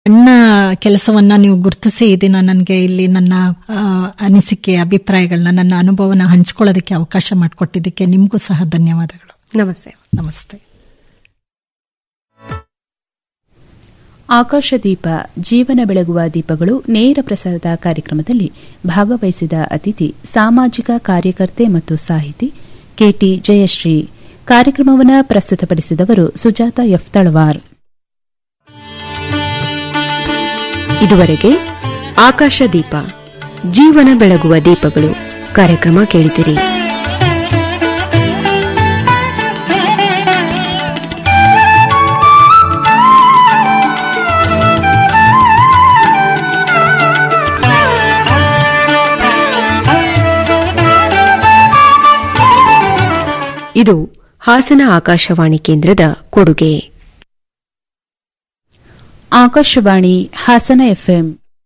ಸಣ್ಣ ಕೆಲಸವನ್ನ ನೀವು ಗುರುತಿಸಿ ಈ ದಿನ ನನಗೆ ಇಲ್ಲಿ ನನ್ನ ಆ, ಅನಿಸಿಕೆ ಅಭಿಪ್ರಾಯಗಳನ್ನ ನನ್ನ ಅನುಭವನ ಹಂಚ್ಕೊಳ್ಳೋದಕ್ಕೆ ಅವಕಾಶ ಮಾಡಿಕೊಟ್ಟಿದ್ದಕ್ಕೆ ನಿಮಗೂ ಸಹ ಧನ್ಯವಾದಗಳು ನಮಸ್ತೆ ನಮಸ್ತೆ ಆಕಾಶದೀಪ ಜೀವನ ಬೆಳಗುವ ದೀಪಗಳು ನೇರ ಪ್ರಸಾರದ ಕಾರ್ಯಕ್ರಮದಲ್ಲಿ ಭಾಗವಹಿಸಿದ ಅತಿಥಿ ಸಾಮಾಜಿಕ ಕಾರ್ಯಕರ್ತೆ ಮತ್ತು ಸಾಹಿತಿ ಕೆಟಿ ಜಯಶ್ರೀ ಕಾರ್ಯಕ್ರಮವನ್ನು ಪ್ರಸ್ತುತಪಡಿಸಿದವರು ಸುಜಾತ ಎಫ್ ತಳವಾರ್ ಇದುವರೆಗೆ ಆಕಾಶದೀಪ ಜೀವನ ಬೆಳಗುವ ದೀಪಗಳು ಕಾರ್ಯಕ್ರಮ ಕೇಳಿದಿರಿ ಇದು ಹಾಸನ ಆಕಾಶವಾಣಿ ಕೇಂದ್ರದ ಕೊಡುಗೆ ಆಕಾಶವಾಣಿ ಹಾಸನ ಎಫ್ಎಂ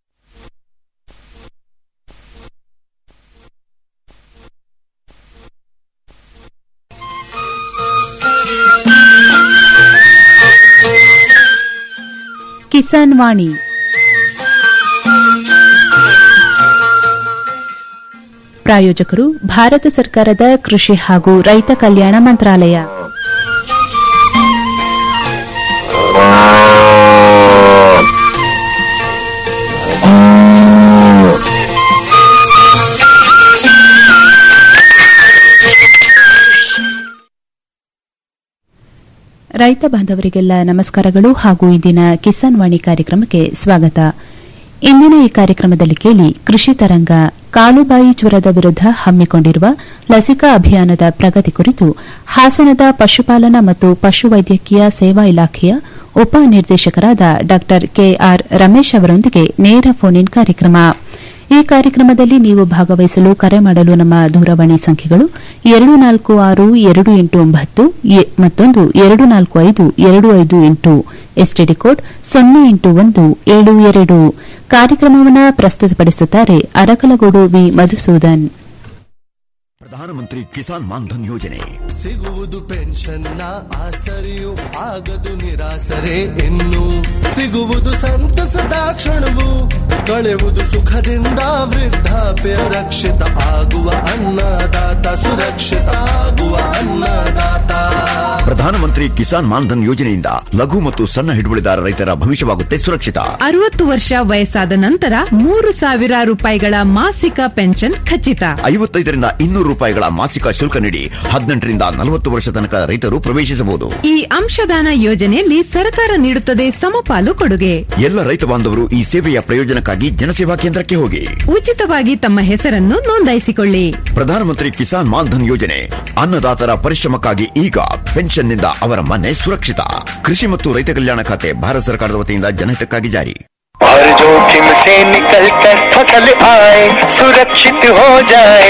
ಕಿಸಾನ್ ವಾಣಿ ಪ್ರಾಯೋಜಕರು ಭಾರತ ಸರ್ಕಾರದ ಕೃಷಿ ಹಾಗೂ ರೈತ ಕಲ್ಯಾಣ ಮಂತ್ರಾಲಯ ರೈತ ಬಾಂಧವರಿಗೆಲ್ಲ ನಮಸ್ಕಾರಗಳು ಹಾಗೂ ಇಂದಿನ ಕಿಸಾನ್ ವಾಣಿ ಕಾರ್ಯಕ್ರಮಕ್ಕೆ ಸ್ವಾಗತ ಇಂದಿನ ಈ ಕಾರ್ಯಕ್ರಮದಲ್ಲಿ ಕೇಳಿ ಕೃಷಿ ತರಂಗ ಕಾಲುಬಾಯಿ ಜ್ವರದ ವಿರುದ್ಧ ಹಮ್ಮಿಕೊಂಡಿರುವ ಲಸಿಕಾ ಅಭಿಯಾನದ ಪ್ರಗತಿ ಕುರಿತು ಹಾಸನದ ಪಶುಪಾಲನಾ ಮತ್ತು ಪಶುವೈದ್ಯಕೀಯ ಸೇವಾ ಇಲಾಖೆಯ ಉಪ ನಿರ್ದೇಶಕರಾದ ಡಾ ಕೆಆರ್ ರಮೇಶ್ ಅವರೊಂದಿಗೆ ನೇರ ಫೋನ್ ಇನ್ ಕಾರ್ಯಕ್ರಮ ಈ ಕಾರ್ಯಕ್ರಮದಲ್ಲಿ ನೀವು ಭಾಗವಹಿಸಲು ಕರೆ ಮಾಡಲು ನಮ್ಮ ದೂರವಾಣಿ ಸಂಖ್ಯೆಗಳು ಎರಡು ನಾಲ್ಕು ಆರು ಎರಡು ಎಂಟು ಒಂಬತ್ತು ಎ- ಮತ್ತೊಂದು ಎರಡು ನಾಲ್ಕು ಐದು ಎರಡು ಐದು ಎಂಟು ಎಸ್ಟಿಡಿ ಕೋಡ್ ಸೊನ್ನೆ ಎಂಟು ಒಂದು ಏಳು ಎರಡು ಕಾರ್ಯಕ್ರಮವನ್ನು ಪ್ರಸ್ತುತಪಡಿಸುತ್ತಾರೆ ಅರಕಲಗೂಡು ವಿ ಮಧುಸೂದನ್ ಪ್ರಧಾನಮಂತ್ರಿ ಕಿಸಾನ್ ಮಾನ್ಧನ್ ಯೋಜನೆ ಸಿಗುವುದು ಪೆನ್ಷನ್ನ ಆಸರೆಯು ಆಗದು ನಿರಾಸರೆ ಇನ್ನು ಸಿಗುವುದು ಸಂತಸದ ಕ್ಷಣವು ಕಳೆವುದು ಸುಖದಿಂದ ವೃದ್ಧಾಪ್ಯ ರಕ್ಷಿತ ಆಗುವ ಅನ್ನದಾತ ಸುರಕ್ಷಿತ ಆಗುವ ಅನ್ನದಾತ ಪ್ರಧಾನಮಂತ್ರಿ ಕಿಸಾನ್ ಮಾನ್ಧನ್ ಯೋಜನೆಯಿಂದ ಲಘು ಮತ್ತು ಸಣ್ಣ ಹಿಡುವಳಿದಾರ ರೈತರ ಭವಿಷ್ಯವಾಗುತ್ತೆ ಸುರಕ್ಷಿತ ಅರವತ್ತು ವರ್ಷ ವಯಸ್ಸಾದ ನಂತರ ಮೂರು ಸಾವಿರ ರೂಪಾಯಿಗಳ ಮಾಸಿಕ ಪೆನ್ಷನ್ ಖಚಿತ ಐವತ್ತೈದರಿಂದ ಇನ್ನೂರು ರೂಪಾಯಿಗಳ ಮಾಸಿಕ ಶುಲ್ಕ ನೀಡಿ ಹದಿನೆಂಟರಿಂದ ನಲವತ್ತು ವರ್ಷ ತನಕ ರೈತರು ಪ್ರವೇಶಿಸಬಹುದು ಈ ಅಂಶದಾನ ಯೋಜನೆಯಲ್ಲಿ ಸರ್ಕಾರ ನೀಡುತ್ತದೆ ಸಮಪಾಲು ಕೊಡುಗೆ ಎಲ್ಲ ರೈತ ಬಾಂಧವರು ಈ ಸೇವೆಯ ಪ್ರಯೋಜನಕ್ಕಾಗಿ ಜನಸೇವಾ ಕೇಂದ್ರಕ್ಕೆ ಹೋಗಿ ಉಚಿತವಾಗಿ ತಮ್ಮ ಹೆಸರನ್ನು ನೋಂದಾಯಿಸಿಕೊಳ್ಳಿ ಪ್ರಧಾನಮಂತ್ರಿ ಕಿಸಾನ್ ಮಾನ್ಧನ್ ಯೋಜನೆ ಅನ್ನದಾತರ ಪರಿಶ್ರಮಕ್ಕಾಗಿ ಈಗ ಪೆನ್ಷನ್ನಿಂದ ಅವರ ಮನೆ ಸುರಕ್ಷಿತ ಕೃಷಿ ಮತ್ತು ರೈತ ಕಲ್ಯಾಣ ಖಾತೆ ಭಾರತ ಸರ್ಕಾರದ ವತಿಯಿಂದ ಜನಹಿತಕ್ಕಾಗಿ ಜಾರಿ और जोखिम से निकल कर फसल आए सुरक्षित हो जाए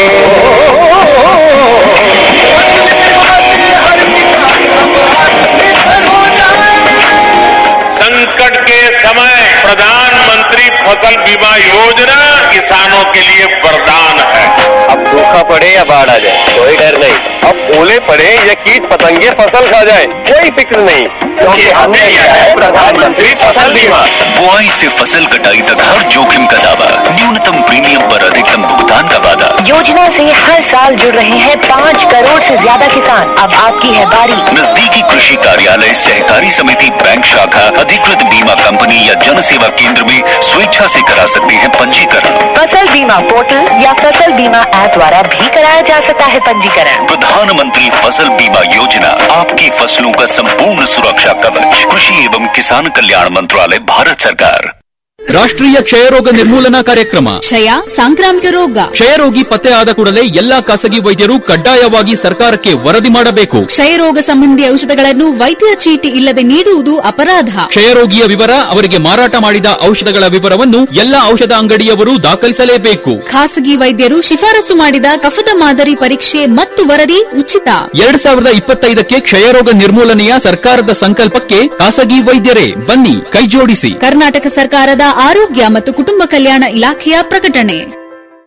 फसल बीमा से हर किसान अब आत्मनिर्भर हो जाए संकट के समय प्रधानमंत्री फसल बीमा योजना किसानों के लिए वरदान है अब सूखा पड़े या बाढ़ आ जाए कोई डर नहीं अब ओले पड़े या कीट पतंगे फसल खा जाए कोई फिक्र नहीं क्योंकि हमने लिया है प्रधानमंत्री फसल बीमा बुआई से फसल कटाई तक हर जोखिम का दावा न्यूनतम प्रीमियम पर अधिकतम भुगतान का वादा योजना से हर साल जुड़ रहे हैं पाँच करोड़ से ज्यादा किसान अब आपकी है बारी नजदीकी कृषि कार्यालय सहकारी समिति बैंक शाखा अधिकृत बीमा कंपनी या जन सेवा केंद्र में स्वेच्छा से करा सकते हैं पंजीकरण फसल बीमा पोर्टल या फसल बीमा ऐप द्वारा भी कराया जा सकता है पंजीकरण प्रधानमंत्री फसल बीमा योजना आपकी फसलों का संपूर्ण सुरक्षा कवच कृषि एवं किसान कल्याण मंत्रालय भारत सरकार ರಾಷ್ಟ್ರೀಯ ಕ್ಷಯರೋಗ ನಿರ್ಮೂಲನಾ ಕಾರ್ಯಕ್ರಮ ಕ್ಷಯ ಸಾಂಕ್ರಾಮಿಕ ರೋಗ ಕ್ಷಯರೋಗಿ ಪತ್ತೆ ಆದ ಕೂಡಲೇ ಎಲ್ಲಾ ಖಾಸಗಿ ವೈದ್ಯರು ಕಡ್ಡಾಯವಾಗಿ ಸರ್ಕಾರಕ್ಕೆ ವರದಿ ಮಾಡಬೇಕು ಕ್ಷಯರೋಗ ಸಂಬಂಧಿ ಔಷಧಗಳನ್ನು ವೈದ್ಯರ ಚೀಟಿ ಇಲ್ಲದೆ ನೀಡುವುದು ಅಪರಾಧ ಕ್ಷಯರೋಗಿಯ ವಿವರ ಅವರಿಗೆ ಮಾರಾಟ ಮಾಡಿದ ಔಷಧಗಳ ವಿವರವನ್ನು ಎಲ್ಲಾ ಔಷಧ ಅಂಗಡಿಯವರು ದಾಖಲಿಸಲೇಬೇಕು ಖಾಸಗಿ ವೈದ್ಯರು ಶಿಫಾರಸು ಮಾಡಿದ ಕಫದ ಮಾದರಿ ಪರೀಕ್ಷೆ ಮತ್ತು ವರದಿ ಉಚಿತ ಎರಡ್ ಸಾವಿರದ ಇಪ್ಪತ್ತೈದಕ್ಕೆ ಕ್ಷಯರೋಗ ನಿರ್ಮೂಲನೆಯ ಸರ್ಕಾರದ ಸಂಕಲ್ಪಕ್ಕೆ ಖಾಸಗಿ ವೈದ್ಯರೇ ಬನ್ನಿ ಕೈಜೋಡಿಸಿ ಕರ್ನಾಟಕ ಸರ್ಕಾರದ ಆರೋಗ್ಯ ಮತ್ತು ಕುಟುಂಬ ಕಲ್ಯಾಣ ಇಲಾಖೆಯ ಪ್ರಕಟಣೆ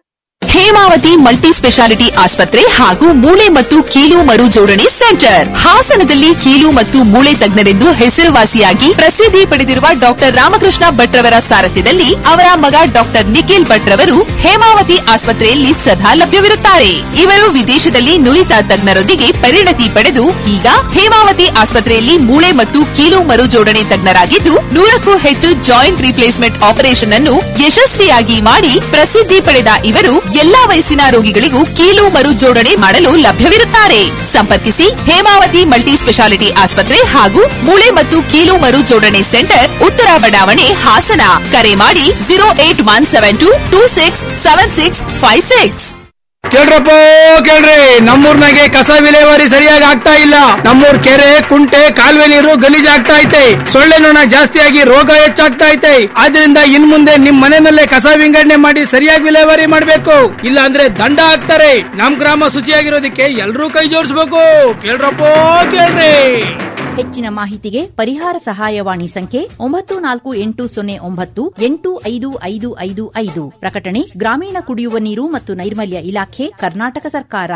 ಹೇಮಾವತಿ ಮಲ್ಟಿ ಸ್ಪೆಷಾಲಿಟಿ ಆಸ್ಪತ್ರೆ ಹಾಗೂ ಮೂಳೆ ಮತ್ತು ಕೀಲು ಮರು ಜೋಡಣೆ ಸೆಂಟರ್ ಹಾಸನದಲ್ಲಿ ಕೀಲು ಮತ್ತು ಮೂಳೆ ತಜ್ಞರೆಂದು ಹೆಸರುವಾಸಿಯಾಗಿ ಪ್ರಸಿದ್ಧಿ ಪಡೆದಿರುವ ಡಾಕ್ಟರ್ ರಾಮಕೃಷ್ಣ ಭಟ್ರವರ ಸಾರಥ್ಯದಲ್ಲಿ ಅವರ ಮಗ ಡಾಕ್ಟರ್ ನಿಖಿಲ್ ಭಟ್ರವರು ಹೇಮಾವತಿ ಆಸ್ಪತ್ರೆಯಲ್ಲಿ ಸದಾ ಲಭ್ಯವಿರುತ್ತಾರೆ ಇವರು ವಿದೇಶದಲ್ಲಿ ನುರಿತ ತಜ್ಞರೊಂದಿಗೆ ಪರಿಣತಿ ಪಡೆದು ಈಗ ಹೇಮಾವತಿ ಆಸ್ಪತ್ರೆಯಲ್ಲಿ ಮೂಳೆ ಮತ್ತು ಕೀಲು ಮರು ಜೋಡಣೆ ತಜ್ಞರಾಗಿದ್ದು ನೂರಕ್ಕೂ ಹೆಚ್ಚು ಜಾಯಿಂಟ್ ರಿಪ್ಲೇಸ್ಮೆಂಟ್ ಆಪರೇಷನ್ ಅನ್ನು ಯಶಸ್ವಿಯಾಗಿ ಮಾಡಿ ಪ್ರಸಿದ್ಧಿ ಪಡೆದ ಇವರು ಎಲ್ಲಾ ವಯಸ್ಸಿನ ರೋಗಿಗಳಿಗೂ ಕೀಲು ಮರು ಜೋಡಣೆ ಮಾಡಲು ಲಭ್ಯವಿರುತ್ತಾರೆ ಸಂಪರ್ಕಿಸಿ ಹೇಮಾವತಿ ಮಲ್ಟಿ ಸ್ಪೆಷಾಲಿಟಿ ಆಸ್ಪತ್ರೆ ಹಾಗೂ ಮೂಳೆ ಮತ್ತು ಕೀಲು ಮರು ಜೋಡಣೆ ಸೆಂಟರ್ ಉತ್ತರ ಬಡಾವಣೆ ಹಾಸನ ಕರೆ ಮಾಡಿ zero eight one seven two two six seven six five six ಕೇಳ್ರಪ್ಪ ಕೇಳ್ರಿ ನಮ್ಮೂರ್ನಾಗೆ ಕಸ ವಿಲೇವಾರಿ ಸರಿಯಾಗಿ ಆಗ್ತಾ ಇಲ್ಲ ನಮ್ಮೂರ್ ಕೆರೆ ಕುಂಟೆ ಕಾಲುವೆ ನೀರು ಗಲೀಜಾಗ್ತಾ ಐತೆ ಸೊಳ್ಳೆ ನೊಣ ಜಾಸ್ತಿಯಾಗಿ ರೋಗ ಹೆಚ್ಚಾಗ್ತಾ ಐತೆ ಆದ್ರಿಂದ ಇನ್ ಮುಂದೆ ನಿಮ್ ಮನೆಯಲ್ಲೇ ಕಸ ವಿಂಗಡಣೆ ಮಾಡಿ ಸರಿಯಾಗಿ ವಿಲೇವಾರಿ ಮಾಡ್ಬೇಕು ಇಲ್ಲ ಅಂದ್ರೆ ದಂಡ ಹಾಕ್ತಾರೆ ನಮ್ ಗ್ರಾಮ ಶುಚಿಯಾಗಿರೋದಕ್ಕೆ ಎಲ್ರೂ ಕೈ ಜೋಡಿಸ್ಬೇಕು ಕೇಳ್ರಪ್ಪ ಕೇಳ್ರಿ ಹೆಚ್ಚಿನ ಮಾಹಿತಿಗೆ ಪರಿಹಾರ ಸಹಾಯವಾಣಿ ಸಂಖ್ಯೆ ಒಂಬತ್ತು ನಾಲ್ಕು ಎಂಟು ಸೊನ್ನೆ ಒಂಬತ್ತು ಎಂಟು ಐದು ಐದು ಐದು ಐದು ಪ್ರಕಟಣೆ ಗ್ರಾಮೀಣ ಕುಡಿಯುವ ನೀರು ಮತ್ತು ನೈರ್ಮಲ್ಯ ಇಲಾಖೆ ಕರ್ನಾಟಕ ಸರ್ಕಾರ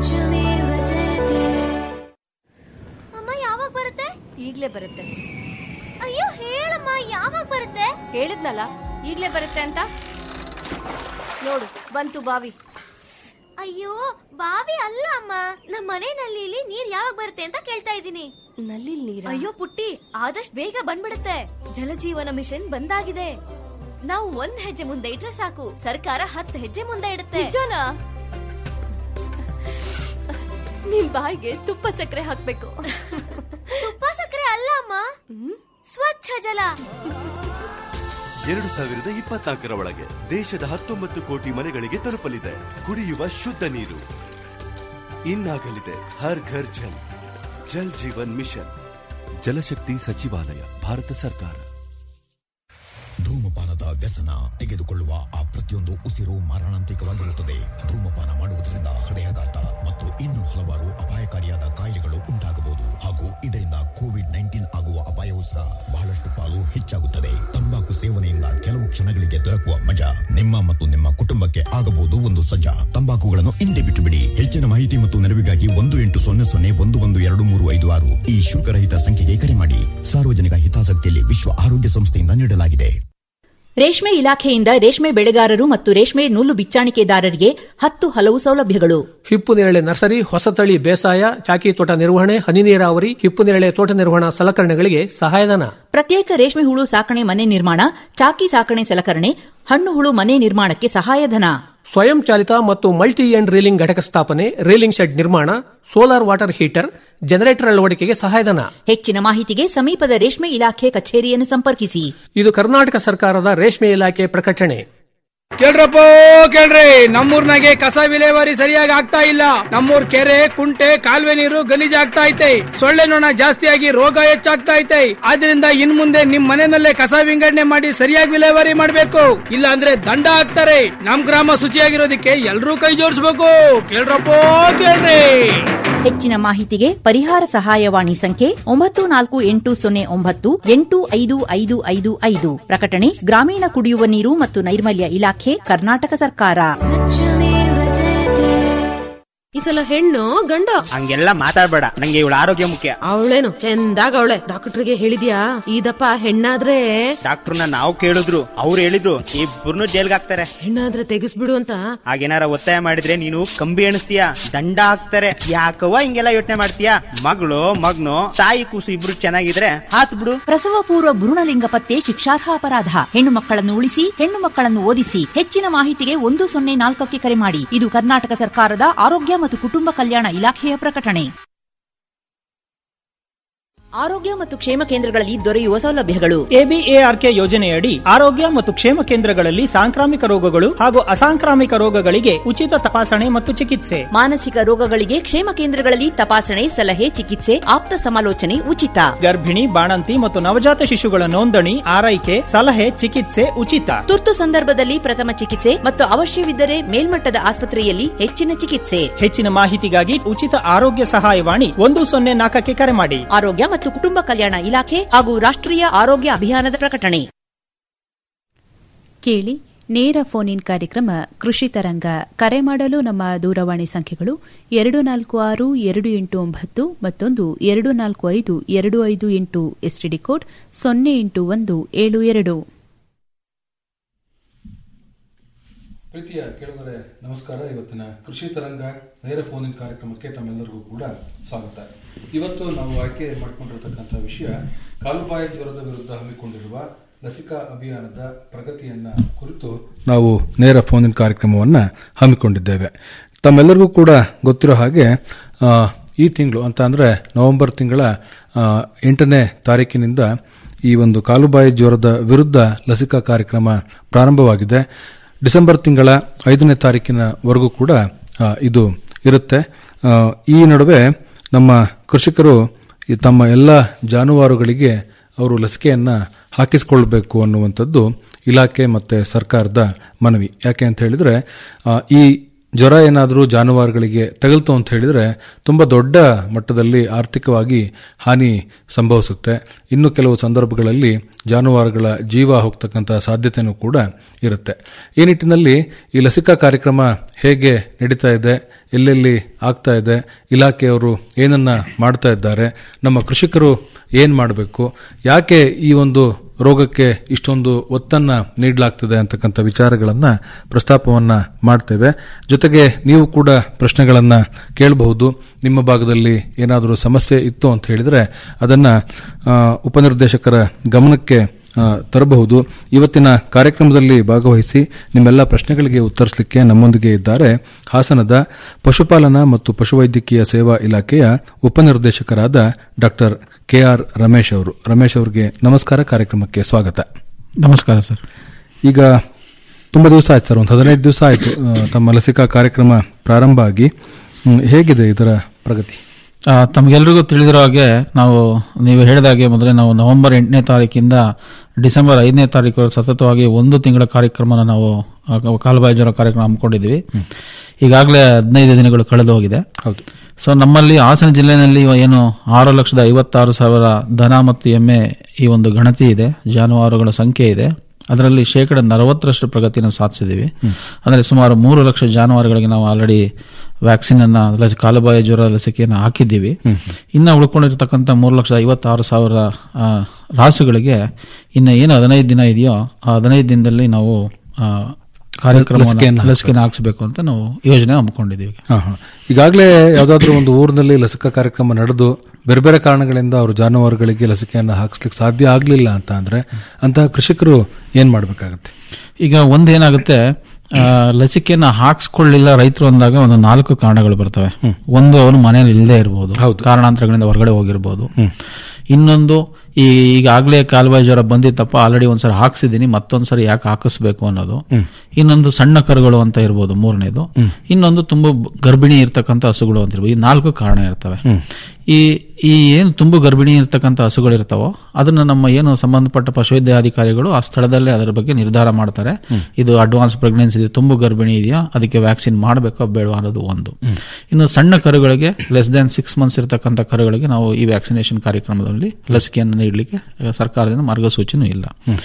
ಅಮ್ಮ ಯಾವಾಗ ಬರುತ್ತೆ ಈಗ್ಲೇ ಬರುತ್ತೆ ಅಯ್ಯೋ ಹೇಳಮ್ಮ ಯಾವಾಗ ಬರುತ್ತೆ ಹೇಳಿದ್ನಲ್ಲ ಈಗ್ಲೇ ಬರುತ್ತೆ ಅಂತ ನೋಡು ಬಂತು ಬಾವಿ ಅಯ್ಯೋ ಬಾವಿ ಅಲ್ಲ ಅಮ್ಮ ನಮ್ಮ ಮನೆ ನಲ್ಲಿಲಿ ನೀರ್ ಯಾವಾಗ ಬರುತ್ತೆ ಅಂತ ಕೇಳ್ತಾ ಇದ್ದೀನಿ ನಲ್ಲಿ ನೀರ ಅಯ್ಯೋ ಪುಟ್ಟಿ ಆದಷ್ಟು ಬೇಗ ಬಂದ್ಬಿಡುತ್ತೆ ಜಲಜೀವನ ಮಿಷನ್ ಬಂದಾಗಿದೆ ನಾವು ಒಂದ್ ಹೆಜ್ಜೆ ಮುಂದೆ ಇಟ್ರೆ ಸಾಕು ಸರ್ಕಾರ ಹತ್ತು ಹೆಜ್ಜೆ ಮುಂದೆ ಇಡುತ್ತೆ ನಿಜನಾ ನಿಮ್ ಬಾಯಿಗೆ ತುಪ್ಪ ಸಕ್ಕರೆ ಹಾಕ್ಬೇಕು ತುಪ್ಪ ಸಕ್ಕರೆ ಅಲ್ಲ ಅಮ್ಮ ಸ್ವಚ್ಛ ಜಲ ಎರಡು ಸಾವಿರದ ಇಪ್ಪತ್ನಾಲ್ಕರ ಒಳಗೆ ದೇಶದ ಹತ್ತೊಂಬತ್ತು ಕೋಟಿ ಮನೆಗಳಿಗೆ ತಲುಪಲಿದೆ ಕುಡಿಯುವ ಶುದ್ಧ ನೀರು ಇನ್ನಾಗಲಿದೆ ಹರ್ ಘರ್ ಜಲ್ ಜಲ್ ಜೀವನ್ ಮಿಷನ್ ಜಲಶಕ್ತಿ ಸಚಿವಾಲಯ ಭಾರತ ಸರ್ಕಾರ ಧೂಮಪಾನದ ವ್ಯಸನ ತೆಗೆದುಕೊಳ್ಳುವ ಆ ಪ್ರತಿಯೊಂದು ಉಸಿರು ಮಾರಣಾಂತಿಕವಾಗಿರುತ್ತದೆ ಧೂಮಪಾನ ಮಾಡುವುದರಿಂದ ಹೃದಯಾಘಾತ ಮತ್ತು ಇನ್ನೂ ಹಲವಾರು ಅಪಾಯಕಾರಿಯಾದ ಕಾಯಿಲೆಗಳು ಉಂಟಾಗಬಹುದು ಹಾಗೂ ಇದರಿಂದ ಕೋವಿಡ್ ನೈನ್ಟೀನ್ ಆಗುವ ಅಪಾಯವೂ ಸಹ ಬಹಳಷ್ಟು ಪಾಲು ಹೆಚ್ಚಾಗುತ್ತದೆ ತಂಬಾಕು ಸೇವನೆಯಿಂದ ಕೆಲವು ಕ್ಷಣಗಳಿಗೆ ದೊರಕುವ ಮಜಾ ನಿಮ್ಮ ಮತ್ತು ನಿಮ್ಮ ಕುಟುಂಬಕ್ಕೆ ಆಗಬಹುದು ಒಂದು ಸಜ್ಜಾ ತಂಬಾಕುಗಳನ್ನು ಹಿಂದೆ ಬಿಟ್ಟು ಬಿಡಿ ಹೆಚ್ಚಿನ ಮಾಹಿತಿ ಮತ್ತು ನೆರವಿಗಾಗಿ ಒಂದು ಎಂಟು ಸೊನ್ನೆ ಸೊನ್ನೆ ಒಂದು ಒಂದು ಎರಡು ಮೂರು ಐದು ಆರು ಈ ಶುಲ್ಕರಹಿತ ಸಂಖ್ಯೆಗೆ ಕರೆ ಮಾಡಿ ಸಾರ್ವಜನಿಕ ಹಿತಾಸಕ್ತಿಯಲ್ಲಿ ವಿಶ್ವ ಆರೋಗ್ಯ ಸಂಸ್ಥೆಯಿಂದ ನೀಡಲಾಗಿದೆ ರೇಷ್ಮೆ ಇಲಾಖೆಯಿಂದ ರೇಷ್ಮೆ ಬೆಳೆಗಾರರು ಮತ್ತು ರೇಷ್ಮೆ ನೂಲು ಬಿಚ್ಚಾಣಿಕೆದಾರರಿಗೆ ಹತ್ತು ಹಲವು ಸೌಲಭ್ಯಗಳು ಹಿಪ್ಪು ನೇರಳೆ ನರ್ಸರಿ ಹೊಸತಳಿ ಬೇಸಾಯ ಚಾಕಿ ತೋಟ ನಿರ್ವಹಣೆ ಹನಿ ನೀರಾವರಿ ಹಿಪ್ಪು ನೇರಳೆ ತೋಟ ನಿರ್ವಹಣಾ ಸಲಕರಣೆಗಳಿಗೆ ಸಹಾಯಧನ ಪ್ರತ್ಯೇಕ ರೇಷ್ಮೆ ಹುಳು ಸಾಕಣೆ ಮನೆ ನಿರ್ಮಾಣ ಚಾಕಿ ಸಾಕಣೆ ಸಲಕರಣೆ ಹಣ್ಣು ಹುಳು ಮನೆ ನಿರ್ಮಾಣಕ್ಕೆ ಸಹಾಯಧನ ಸ್ವಯಂ ಚಾಲಿತ ಮತ್ತು ಮಲ್ಟಿ ಎಂಡ್ ರೀಲಿಂಗ್ ಘಟಕ ಸ್ಥಾಪನೆ ರೀಲಿಂಗ್ ಶೆಡ್ ನಿರ್ಮಾಣ ಸೋಲಾರ್ ವಾಟರ್ ಹೀಟರ್ ಜನರೇಟರ್ ಅಳವಡಿಕೆಗೆ ಸಹಾಯಧನ ಹೆಚ್ಚಿನ ಮಾಹಿತಿಗೆ ಸಮೀಪದ ರೇಷ್ಮೆ ಇಲಾಖೆ ಕಚೇರಿಯನ್ನು ಸಂಪರ್ಕಿಸಿ ಇದು ಕರ್ನಾಟಕ ಸರ್ಕಾರದ ರೇಷ್ಮೆ ಇಲಾಖೆ ಪ್ರಕಟಣೆ ಕೇಳ್ರಪ್ಪ ಕೇಳ್ರಿ ನಮ್ಮೂರ್ನಾಗೆ ಕಸ ವಿಲೇವಾರಿ ಸರಿಯಾಗಿ ಆಗ್ತಾ ಇಲ್ಲ ನಮ್ಮೂರ್ ಕೆರೆ ಕುಂಟೆ ಕಾಲುವೆ ನೀರು ಗಲೀಜಾಗ್ತಾ ಐತೆ ಸೊಳ್ಳೆ ನೊಣ ಜಾಸ್ತಿಯಾಗಿ ರೋಗ ಹೆಚ್ಚಾಗ್ತಾ ಐತೆ ಆದ್ರಿಂದ ಇನ್ ಮುಂದೆ ನಿಮ್ ಮನೆಯಲ್ಲೇ ಕಸ ವಿಂಗಡಣೆ ಮಾಡಿ ಸರಿಯಾಗಿ ವಿಲೇವಾರಿ ಮಾಡ್ಬೇಕು ಇಲ್ಲ ಅಂದ್ರೆ ದಂಡ ಹಾಕ್ತಾರೆ ನಮ್ ಗ್ರಾಮ ಶುಚಿಯಾಗಿರೋದಕ್ಕೆ ಎಲ್ರೂ ಕೈ ಜೋಡಿಸ್ಬೇಕು ಕೇಳ್ರಪ್ಪ ಕೇಳ್ರಿ ಹೆಚ್ಚಿನ ಮಾಹಿತಿಗೆ ಪರಿಹಾರ ಸಹಾಯವಾಣಿ ಸಂಖ್ಯೆ ಒಂಬತ್ತು ನಾಲ್ಕು ಎಂಟು ಸೊನ್ನೆ ಒಂಬತ್ತು ಎಂಟು ಐದು ಐದು ಐದು ಐದು ಪ್ರಕಟಣೆ ಗ್ರಾಮೀಣ ಕುಡಿಯುವ ನೀರು ಮತ್ತು ನೈರ್ಮಲ್ಯ ಇಲಾಖೆ ಕರ್ನಾಟಕ ಸರ್ಕಾರ ಈ ಸಲ ಹೆಣ್ಣು ಗಂಡ ಹಂಗೆಲ್ಲ ಮಾತಾಡ್ಬೇಡ ನಂಗೆ ಇವಳ ಆರೋಗ್ಯ ಮುಖ್ಯ ಅವಳೇನು ಚಂದಾಗ ಅವಳೆ ಡಾಕ್ಟರ್ಗೆ ಹೇಳಿದ್ಯಾ ಇದಪ್ಪ ಹೆಣ್ಣಾದ್ರೆ ಡಾಕ್ಟರ್ನ ನಾವು ಕೇಳಿದ್ರು ಅವ್ರು ಹೇಳಿದ್ರು ಇಬ್ಬರನ್ನು ಜೈಲ್ಗೆ ಹಾಕ್ತಾರೆ ಹೆಣ್ಣಾದ್ರೆ ತೆಗಿಸ್ಬಿಡು ಅಂತ ಹಾಗೇನಾರ ಒತ್ತಾಯ ಮಾಡಿದ್ರೆ ನೀನು ಕಂಬಿ ಎಣಿಸ್ತೀಯ ದಂಡ ಹಾಕ್ತಾರೆ ಯಾಕವ್ವ ಹಿಂಗೆಲ್ಲ ಯೋಚನೆ ಮಾಡ್ತೀಯ ಮಗಳು ಮಗ್ನು ತಾಯಿ ಕೂಸು ಇಬ್ರು ಚೆನ್ನಾಗಿದ್ರೆ ಹಾತ್ ಬಿಡು ಪ್ರಸವ ಪೂರ್ವ ಭ್ರೂಣಲಿಂಗ ಪತ್ತೆ ಶಿಕ್ಷಾರ್ಹ ಅಪರಾಧ ಹೆಣ್ಣು ಮಕ್ಕಳನ್ನು ಉಳಿಸಿ ಹೆಣ್ಣು ಮಕ್ಕಳನ್ನು ಓದಿಸಿ ಹೆಚ್ಚಿನ ಮಾಹಿತಿಗೆ ಒಂದು ಸೊನ್ನೆ ನಾಲ್ಕಕ್ಕೆ ಕರೆ ಮಾಡಿ ಇದು ಕರ್ನಾಟಕ ಸರ್ಕಾರದ ಆರೋಗ್ಯ ಮತ್ತು ಕುಟುಂಬ ಕಲ್ಯಾಣ ಇಲಾಖೆಯ ಪ್ರಕಟಣೆ ಆರೋಗ್ಯ ಮತ್ತು ಕ್ಷೇಮ ಕೇಂದ್ರಗಳಲ್ಲಿ ದೊರೆಯುವ ಸೌಲಭ್ಯಗಳು ಎಬಿಎಆರ್ಕೆ ಯೋಜನೆಯಡಿ ಆರೋಗ್ಯ ಮತ್ತು ಕ್ಷೇಮ ಕೇಂದ್ರಗಳಲ್ಲಿ ಸಾಂಕ್ರಾಮಿಕ ರೋಗಗಳು ಹಾಗೂ ಅಸಾಂಕ್ರಾಮಿಕ ರೋಗಗಳಿಗೆ ಉಚಿತ ತಪಾಸಣೆ ಮತ್ತು ಚಿಕಿತ್ಸೆ ಮಾನಸಿಕ ರೋಗಗಳಿಗೆ ಕ್ಷೇಮ ಕೇಂದ್ರಗಳಲ್ಲಿ ತಪಾಸಣೆ ಸಲಹೆ ಚಿಕಿತ್ಸೆ ಆಪ್ತ ಸಮಾಲೋಚನೆ ಉಚಿತ ಗರ್ಭಿಣಿ ಬಾಣಂತಿ ಮತ್ತು ನವಜಾತ ಶಿಶುಗಳ ನೋಂದಣಿ ಆರೈಕೆ ಸಲಹೆ ಚಿಕಿತ್ಸೆ ಉಚಿತ ತುರ್ತು ಸಂದರ್ಭದಲ್ಲಿ ಪ್ರಥಮ ಚಿಕಿತ್ಸೆ ಮತ್ತು ಅವಶ್ಯವಿದ್ದರೆ ಮೇಲ್ಮಟ್ಟದ ಆಸ್ಪತ್ರೆಯಲ್ಲಿ ಹೆಚ್ಚಿನ ಚಿಕಿತ್ಸೆ ಹೆಚ್ಚಿನ ಮಾಹಿತಿಗಾಗಿ ಉಚಿತ ಆರೋಗ್ಯ ಸಹಾಯವಾಣಿ ಒಂದು ಸೊನ್ನೆ ನಾಲ್ಕಕ್ಕೆ ಕರೆ ಮಾಡಿ ಆರೋಗ್ಯ ಮತ್ತು ಕುಟುಂಬ ಕಲ್ಯಾಣ ಇಲಾಖೆ ಹಾಗೂ ರಾಷ್ಟ್ರೀಯ ಆರೋಗ್ಯ ಅಭಿಯಾನದ ಪ್ರಕಟಣೆ ಕೇಳಿ ನೇರ ಫೋನ್ ಇನ್ ಕಾರ್ಯಕ್ರಮ ಕೃಷಿ ತರಂಗ ಕರೆ ಮಾಡಲು ನಮ್ಮ ದೂರವಾಣಿ ಸಂಖ್ಯೆಗಳು ಎರಡು ನಾಲ್ಕು ಆರು ಎರಡು ಎಂಟು ಒಂಬತ್ತು ಮತ್ತೊಂದು ಎರಡು ನಾಲ್ಕು ಐದು ಎರಡು ಐದು ಎಂಟು ಎಸ್ಟಿಡಿ ಕೋಡ್ ಸೊನ್ನೆ ಎಂಟು ಒಂದು ಏಳು ಎರಡು ಪ್ರೀತಿಯ ಕೇಳುಗರೆ ನಮಸ್ಕಾರ ಇವತ್ತಿನ ಕೃಷಿ ತರಂಗ ನೇರ ಫೋನ್ ಇನ್ ಕಾರ್ಯಕ್ರಮಕ್ಕೆ ತಮ್ಮೆಲ್ಲರಿಗೂ ಕೂಡ ಸ್ವಾಗತ ಇವತ್ತು ನಾವು ಆಯ್ಕೆ ಮಾಡಿಕೊಂಡಿರತಕ್ಕಂಥ ವಿಷಯ ಕಾಲುಬಾಯಿ ಜ್ವರದ ವಿರುದ್ಧ ಹಮ್ಮಿಕೊಂಡಿರುವ ಲಸಿಕಾ ಅಭಿಯಾನದ ಪ್ರಗತಿಯನ್ನ ಕುರಿತು ನಾವು ನೇರ ಫೋನ್ ಇನ್ ಕಾರ್ಯಕ್ರಮವನ್ನ ಹಮ್ಮಿಕೊಂಡಿದ್ದೇವೆ ತಮ್ಮೆಲ್ಲರಿಗೂ ಕೂಡ ಗೊತ್ತಿರೋ ಹಾಗೆ ಆ, ಈ ತಿಂಗಳು ಅಂತ ಅಂದ್ರೆ ನವೆಂಬರ್ ತಿಂಗಳ ಆ, ಎಂಟನೇ ತಾರೀಕಿನಿಂದ ಈ ಒಂದು ಕಾಲುಬಾಯಿ ಜ್ವರದ ವಿರುದ್ಧ ಲಸಿಕಾ ಕಾರ್ಯಕ್ರಮ ಪ್ರಾರಂಭವಾಗಿದೆ ಡಿಸೆಂಬರ್ ತಿಂಗಳ ಐದನೇ ತಾರೀಕಿನವರೆಗೂ ಕೂಡ ಆ, ಇದು ಇರುತ್ತೆ ಆ, ಈ ನಡುವೆ ನಮ್ಮ ಕೃಷಿಕರು ಈ ತಮ್ಮ ಎಲ್ಲ ಜಾನುವಾರುಗಳಿಗೆ ಅವರು ಲಸಿಕೆಯನ್ನ ಹಾಕಿಸಿಕೊಳ್ಬೇಕು ಅನ್ನುವಂಥದ್ದು ಇಲಾಖೆ ಮತ್ತೆ ಸರ್ಕಾರದ ಮನವಿ ಯಾಕೆ ಅಂತ ಹೇಳಿದ್ರೆ ಆ, ಈ ಜ್ವರ ಏನಾದರೂ ಜಾನುವಾರುಗಳಿಗೆ ತಗಲ್ತು ಅಂತ ಹೇಳಿದ್ರೆ ತುಂಬಾ ದೊಡ್ಡ ಮಟ್ಟದಲ್ಲಿ ಆರ್ಥಿಕವಾಗಿ ಹಾನಿ ಸಂಭವಿಸುತ್ತೆ ಇನ್ನು ಕೆಲವು ಸಂದರ್ಭಗಳಲ್ಲಿ ಜಾನುವಾರುಗಳ ಜೀವ ಹೋಗ್ತಕ್ಕಂಥ ಸಾಧ್ಯತೆಯೂ ಕೂಡ ಇರುತ್ತೆ ಈ ನಿಟ್ಟಿನಲ್ಲಿ ಈ ಲಸಿಕಾ ಕಾರ್ಯಕ್ರಮ ಹೇಗೆ ನಡೀತಾ ಇದೆ ಎಲ್ಲೆಲ್ಲಿ ಆಗ್ತಾ ಇದೆ ಇಲಾಖೆಯವರು ಏನನ್ನ ಮಾಡ್ತಾ ಇದ್ದಾರೆ ನಮ್ಮ ಕೃಷಿಕರು ಏನ್ ಮಾಡಬೇಕು ಯಾಕೆ ಈ ಒಂದು ರೋಗಕ್ಕೆ ಇಷ್ಟೊಂದು ಒತ್ತನ್ನ ನೀಡಲಾಗ್ತದೆ ಅಂತಕ್ಕಂಥ ವಿಚಾರಗಳನ್ನ ಪ್ರಸ್ತಾಪವನ್ನ ಮಾಡ್ತೇವೆ ಜೊತೆಗೆ ನೀವು ಕೂಡ ಪ್ರಶ್ನೆಗಳನ್ನ ಕೇಳಬಹುದು ನಿಮ್ಮ ಭಾಗದಲ್ಲಿ ಏನಾದರೂ ಸಮಸ್ಯೆ ಇತ್ತು ಅಂತ ಹೇಳಿದ್ರೆ ಅದನ್ನ ಆ, ಉಪನಿರ್ದೇಶಕರ ಗಮನಕ್ಕೆ ಆ, ತರಬಹುದು ಇವತ್ತಿನ ಕಾರ್ಯಕ್ರಮದಲ್ಲಿ ಭಾಗವಹಿಸಿ ನಿಮ್ಮೆಲ್ಲ ಪ್ರಶ್ನೆಗಳಿಗೆ ಉತ್ತರಿಸಲಿಕ್ಕೆ ನಮ್ಮೊಂದಿಗೆ ಇದ್ದಾರೆ ಹಾಸನದ ಪಶುಪಾಲನಾ ಮತ್ತು ಪಶುವೈದ್ಯಕೀಯ ಸೇವಾ ಇಲಾಖೆಯ ಉಪನಿರ್ದೇಶಕರಾದ ಡಾಕ್ಟರ್ ಕೆಆರ್ ರಮೇಶ್ ಅವರು ರಮೇಶ್ ಅವರಿಗೆ ನಮಸ್ಕಾರ ಕಾರ್ಯಕ್ರಮಕ್ಕೆ ಸ್ವಾಗತ ನಮಸ್ಕಾರ ಸರ್ ಈಗ ತುಂಬಾ ದಿವಸ ಆಯ್ತು ಸರ್ ಒಂದು ಹದಿನೈದು ದಿವಸ ಆಯ್ತು ಆ, ತಮ್ಮ ಲಸಿಕಾ ಕಾರ್ಯಕ್ರಮ ಪ್ರಾರಂಭ ಆಗಿ ಹ್ಮ್, ಹೇಗಿದೆ ಇದರ ಪ್ರಗತಿ ಆ, ತಮಗೆಲ್ರಿಗೂ ತಿಳಿದಿರೋ ಹಾಗೆ ನಾವು ನೀವು ಹೇಳಿದಾಗೆ ಮೊದಲೇ ನಾವು ನವೆಂಬರ್ ಎಂಟನೇ ತಾರೀಕಿಂದ ಡಿಸೆಂಬರ್ ಐದನೇ ತಾರೀಕು ಸತತವಾಗಿ ಒಂದು ತಿಂಗಳ ಕಾರ್ಯಕ್ರಮನ ನಾವು ಆ, ಕಾಲುಬಾಯಿ ಜ್ವರ ಕಾರ್ಯಕ್ರಮ ಹಮ್ಮಿಕೊಂಡಿದ್ದೀವಿ ಈಗಾಗಲೇ ಹದಿನೈದು ದಿನಗಳು ಕಳೆದು ಹೋಗಿದೆ ಹೌದು ಸೊ ನಮ್ಮಲ್ಲಿ ಹಾಸನ ಜಿಲ್ಲೆಯಲ್ಲಿ ಏನು ಆರು ಲಕ್ಷದ ಐವತ್ತಾರು ಸಾವಿರ ದನ ಮತ್ತು ಎಮ್ಮೆ ಈ ಒಂದು ಗಣತಿ ಇದೆ ಜಾನುವಾರುಗಳ ಸಂಖ್ಯೆ ಇದೆ ಅದರಲ್ಲಿ ಶೇಕಡ ನಲವತ್ತರಷ್ಟು ಪ್ರಗತಿನ ಸಾಧಿಸಿದ್ದೀವಿ ಅಂದರೆ ಸುಮಾರು ಮೂರು ಲಕ್ಷ ಜಾನುವಾರುಗಳಿಗೆ ನಾವು ಆಲ್ರೆಡಿ ವ್ಯಾಕ್ಸಿನ್ ಅನ್ನ ಲಸಿ ಕಾಲುಬಾಯಿ ಜ್ವರ ಲಸಿಕೆಯನ್ನು ಹಾಕಿದ್ದೀವಿ ಇನ್ನು ಉಳ್ಕೊಂಡಿರ್ತಕ್ಕಂಥ ಮೂರು ಲಕ್ಷದ ಐವತ್ತಾರು ಸಾವಿರ ಆ, ರಾಸುಗಳಿಗೆ ಇನ್ನು ಏನು ಹದಿನೈದು ದಿನ ಇದೆಯೋ ಆ ಹದಿನೈದು ದಿನದಲ್ಲಿ ನಾವು ಆ, ಕಾರ್ಯಕ್ರಮವನ್ನು ಲಸಿಕೆಯನ್ನು ಲಸಿಕೆಯನ್ನು ಹಾಕಿಸಬೇಕು ಅಂತ ನಾವು ಯೋಜನೆ ಹಮ್ಮಿಕೊಂಡಿದ್ದೀವಿ ಹಾ, ಹಾ. ಈಗಾಗಲೇ ಯಾವ್ದಾದ್ರು ಒಂದು ಊರಿನಲ್ಲಿ ಲಸಿಕಾ ಕಾರ್ಯಕ್ರಮ ನಡೆದು ಬೇರೆ ಬೇರೆ ಕಾರಣಗಳಿಂದ ಅವರು ಜಾನುವಾರುಗಳಿಗೆ ಲಸಿಕೆಯನ್ನು ಹಾಕಿಸ್ಲಿಕ್ಕೆ ಸಾಧ್ಯ ಆಗಲಿಲ್ಲ ಅಂತ ಅಂದ್ರೆ ಅಂತಹ ಕೃಷಿಕರು ಏನ್ ಮಾಡಬೇಕಾಗತ್ತೆ ಈಗ ಒಂದೇನಾಗುತ್ತೆ ಆ, ಲಸಿಕೆಯನ್ನ ಹಾಕ್ಸ್ಕೊಳ್ಳಿಲ್ಲ ರೈತರು ಅಂದಾಗ ಒಂದು ನಾಲ್ಕು ಕಾರಣಗಳು ಬರ್ತವೆ ಒಂದು ಅವನು ಮನೆಯಲ್ಲಿ ಇಲ್ಲದೆ ಇರಬಹುದು ಕಾರಣಾಂತರಗಳಿಂದ ಹೊರಗಡೆ ಹೋಗಿರ್ಬೋದು ಇನ್ನೊಂದು ಈ ಈಗಾಗಲೇ ಕಾಲುಬಾಯಿ ಜ್ವರ ಬಂದಿತ್ತಪ್ಪ ಆಲ್ರೆಡಿ ಒಂದ್ಸರಿ ಹಾಕ್ಸಿದ್ದೀನಿ ಮತ್ತೊಂದ್ಸರಿ ಯಾಕೆ ಹಾಕಿಸ್ಬೇಕು ಅನ್ನೋದು ಇನ್ನೊಂದು ಸಣ್ಣ ಕರುಗಳು ಅಂತ ಇರ್ಬೋದು ಮೂರನೇದು ಇನ್ನೊಂದು ತುಂಬಾ ಗರ್ಭಿಣಿ ಇರ್ತಕ್ಕಂಥ ಹಸುಗಳು ಅಂತ ಇರ್ಬೋದು ಈ ನಾಲ್ಕು ಕಾರಣ ಇರ್ತವೆ ಈ ಈ ಏನು ತುಂಬು ಗರ್ಭಿಣಿ ಇರ್ತಕ್ಕಂಥ ಹಸುಗಳು ಇರ್ತಾವೋ ಅದನ್ನ ನಮ್ಮ ಏನು ಸಂಬಂಧಪಟ್ಟ ಪಶುವೈದ್ಯಾಧಿಕಾರಿಗಳು ಆ ಸ್ಥಳದಲ್ಲೇ ಅದರ ಬಗ್ಗೆ ನಿರ್ಧಾರ ಮಾಡ್ತಾರೆ ಇದು ಅಡ್ವಾನ್ಸ್ ಪ್ರೆಗ್ನೆನ್ಸಿ ಇದೆ ತುಂಬು ಗರ್ಭಿಣಿ ಇದೆಯಾ ಅದಕ್ಕೆ ವ್ಯಾಕ್ಸಿನ್ ಮಾಡಬೇಕೋ ಬೇಡವಾ ಅನ್ನೋದು ಒಂದು ಇನ್ನು ಸಣ್ಣ ಕರುಗಳಿಗೆ ಲೆಸ್ ದನ್ ಸಿಕ್ಸ್ ಮಂತ್ಸ್ ಇರತಕ್ಕಂಥ ಕರುಗಳಿಗೆ ನಾವು ಈ ವ್ಯಾಕ್ಸಿನೇಷನ್ ಕಾರ್ಯಕ್ರಮದಲ್ಲಿ ಲಸಿಕೆಯನ್ನು ನೀಡಲಿಕ್ಕೆ ಆ, ಸರ್ಕಾರದಿಂದ ಮಾರ್ಗಸೂಚಿನೂ ಇಲ್ಲ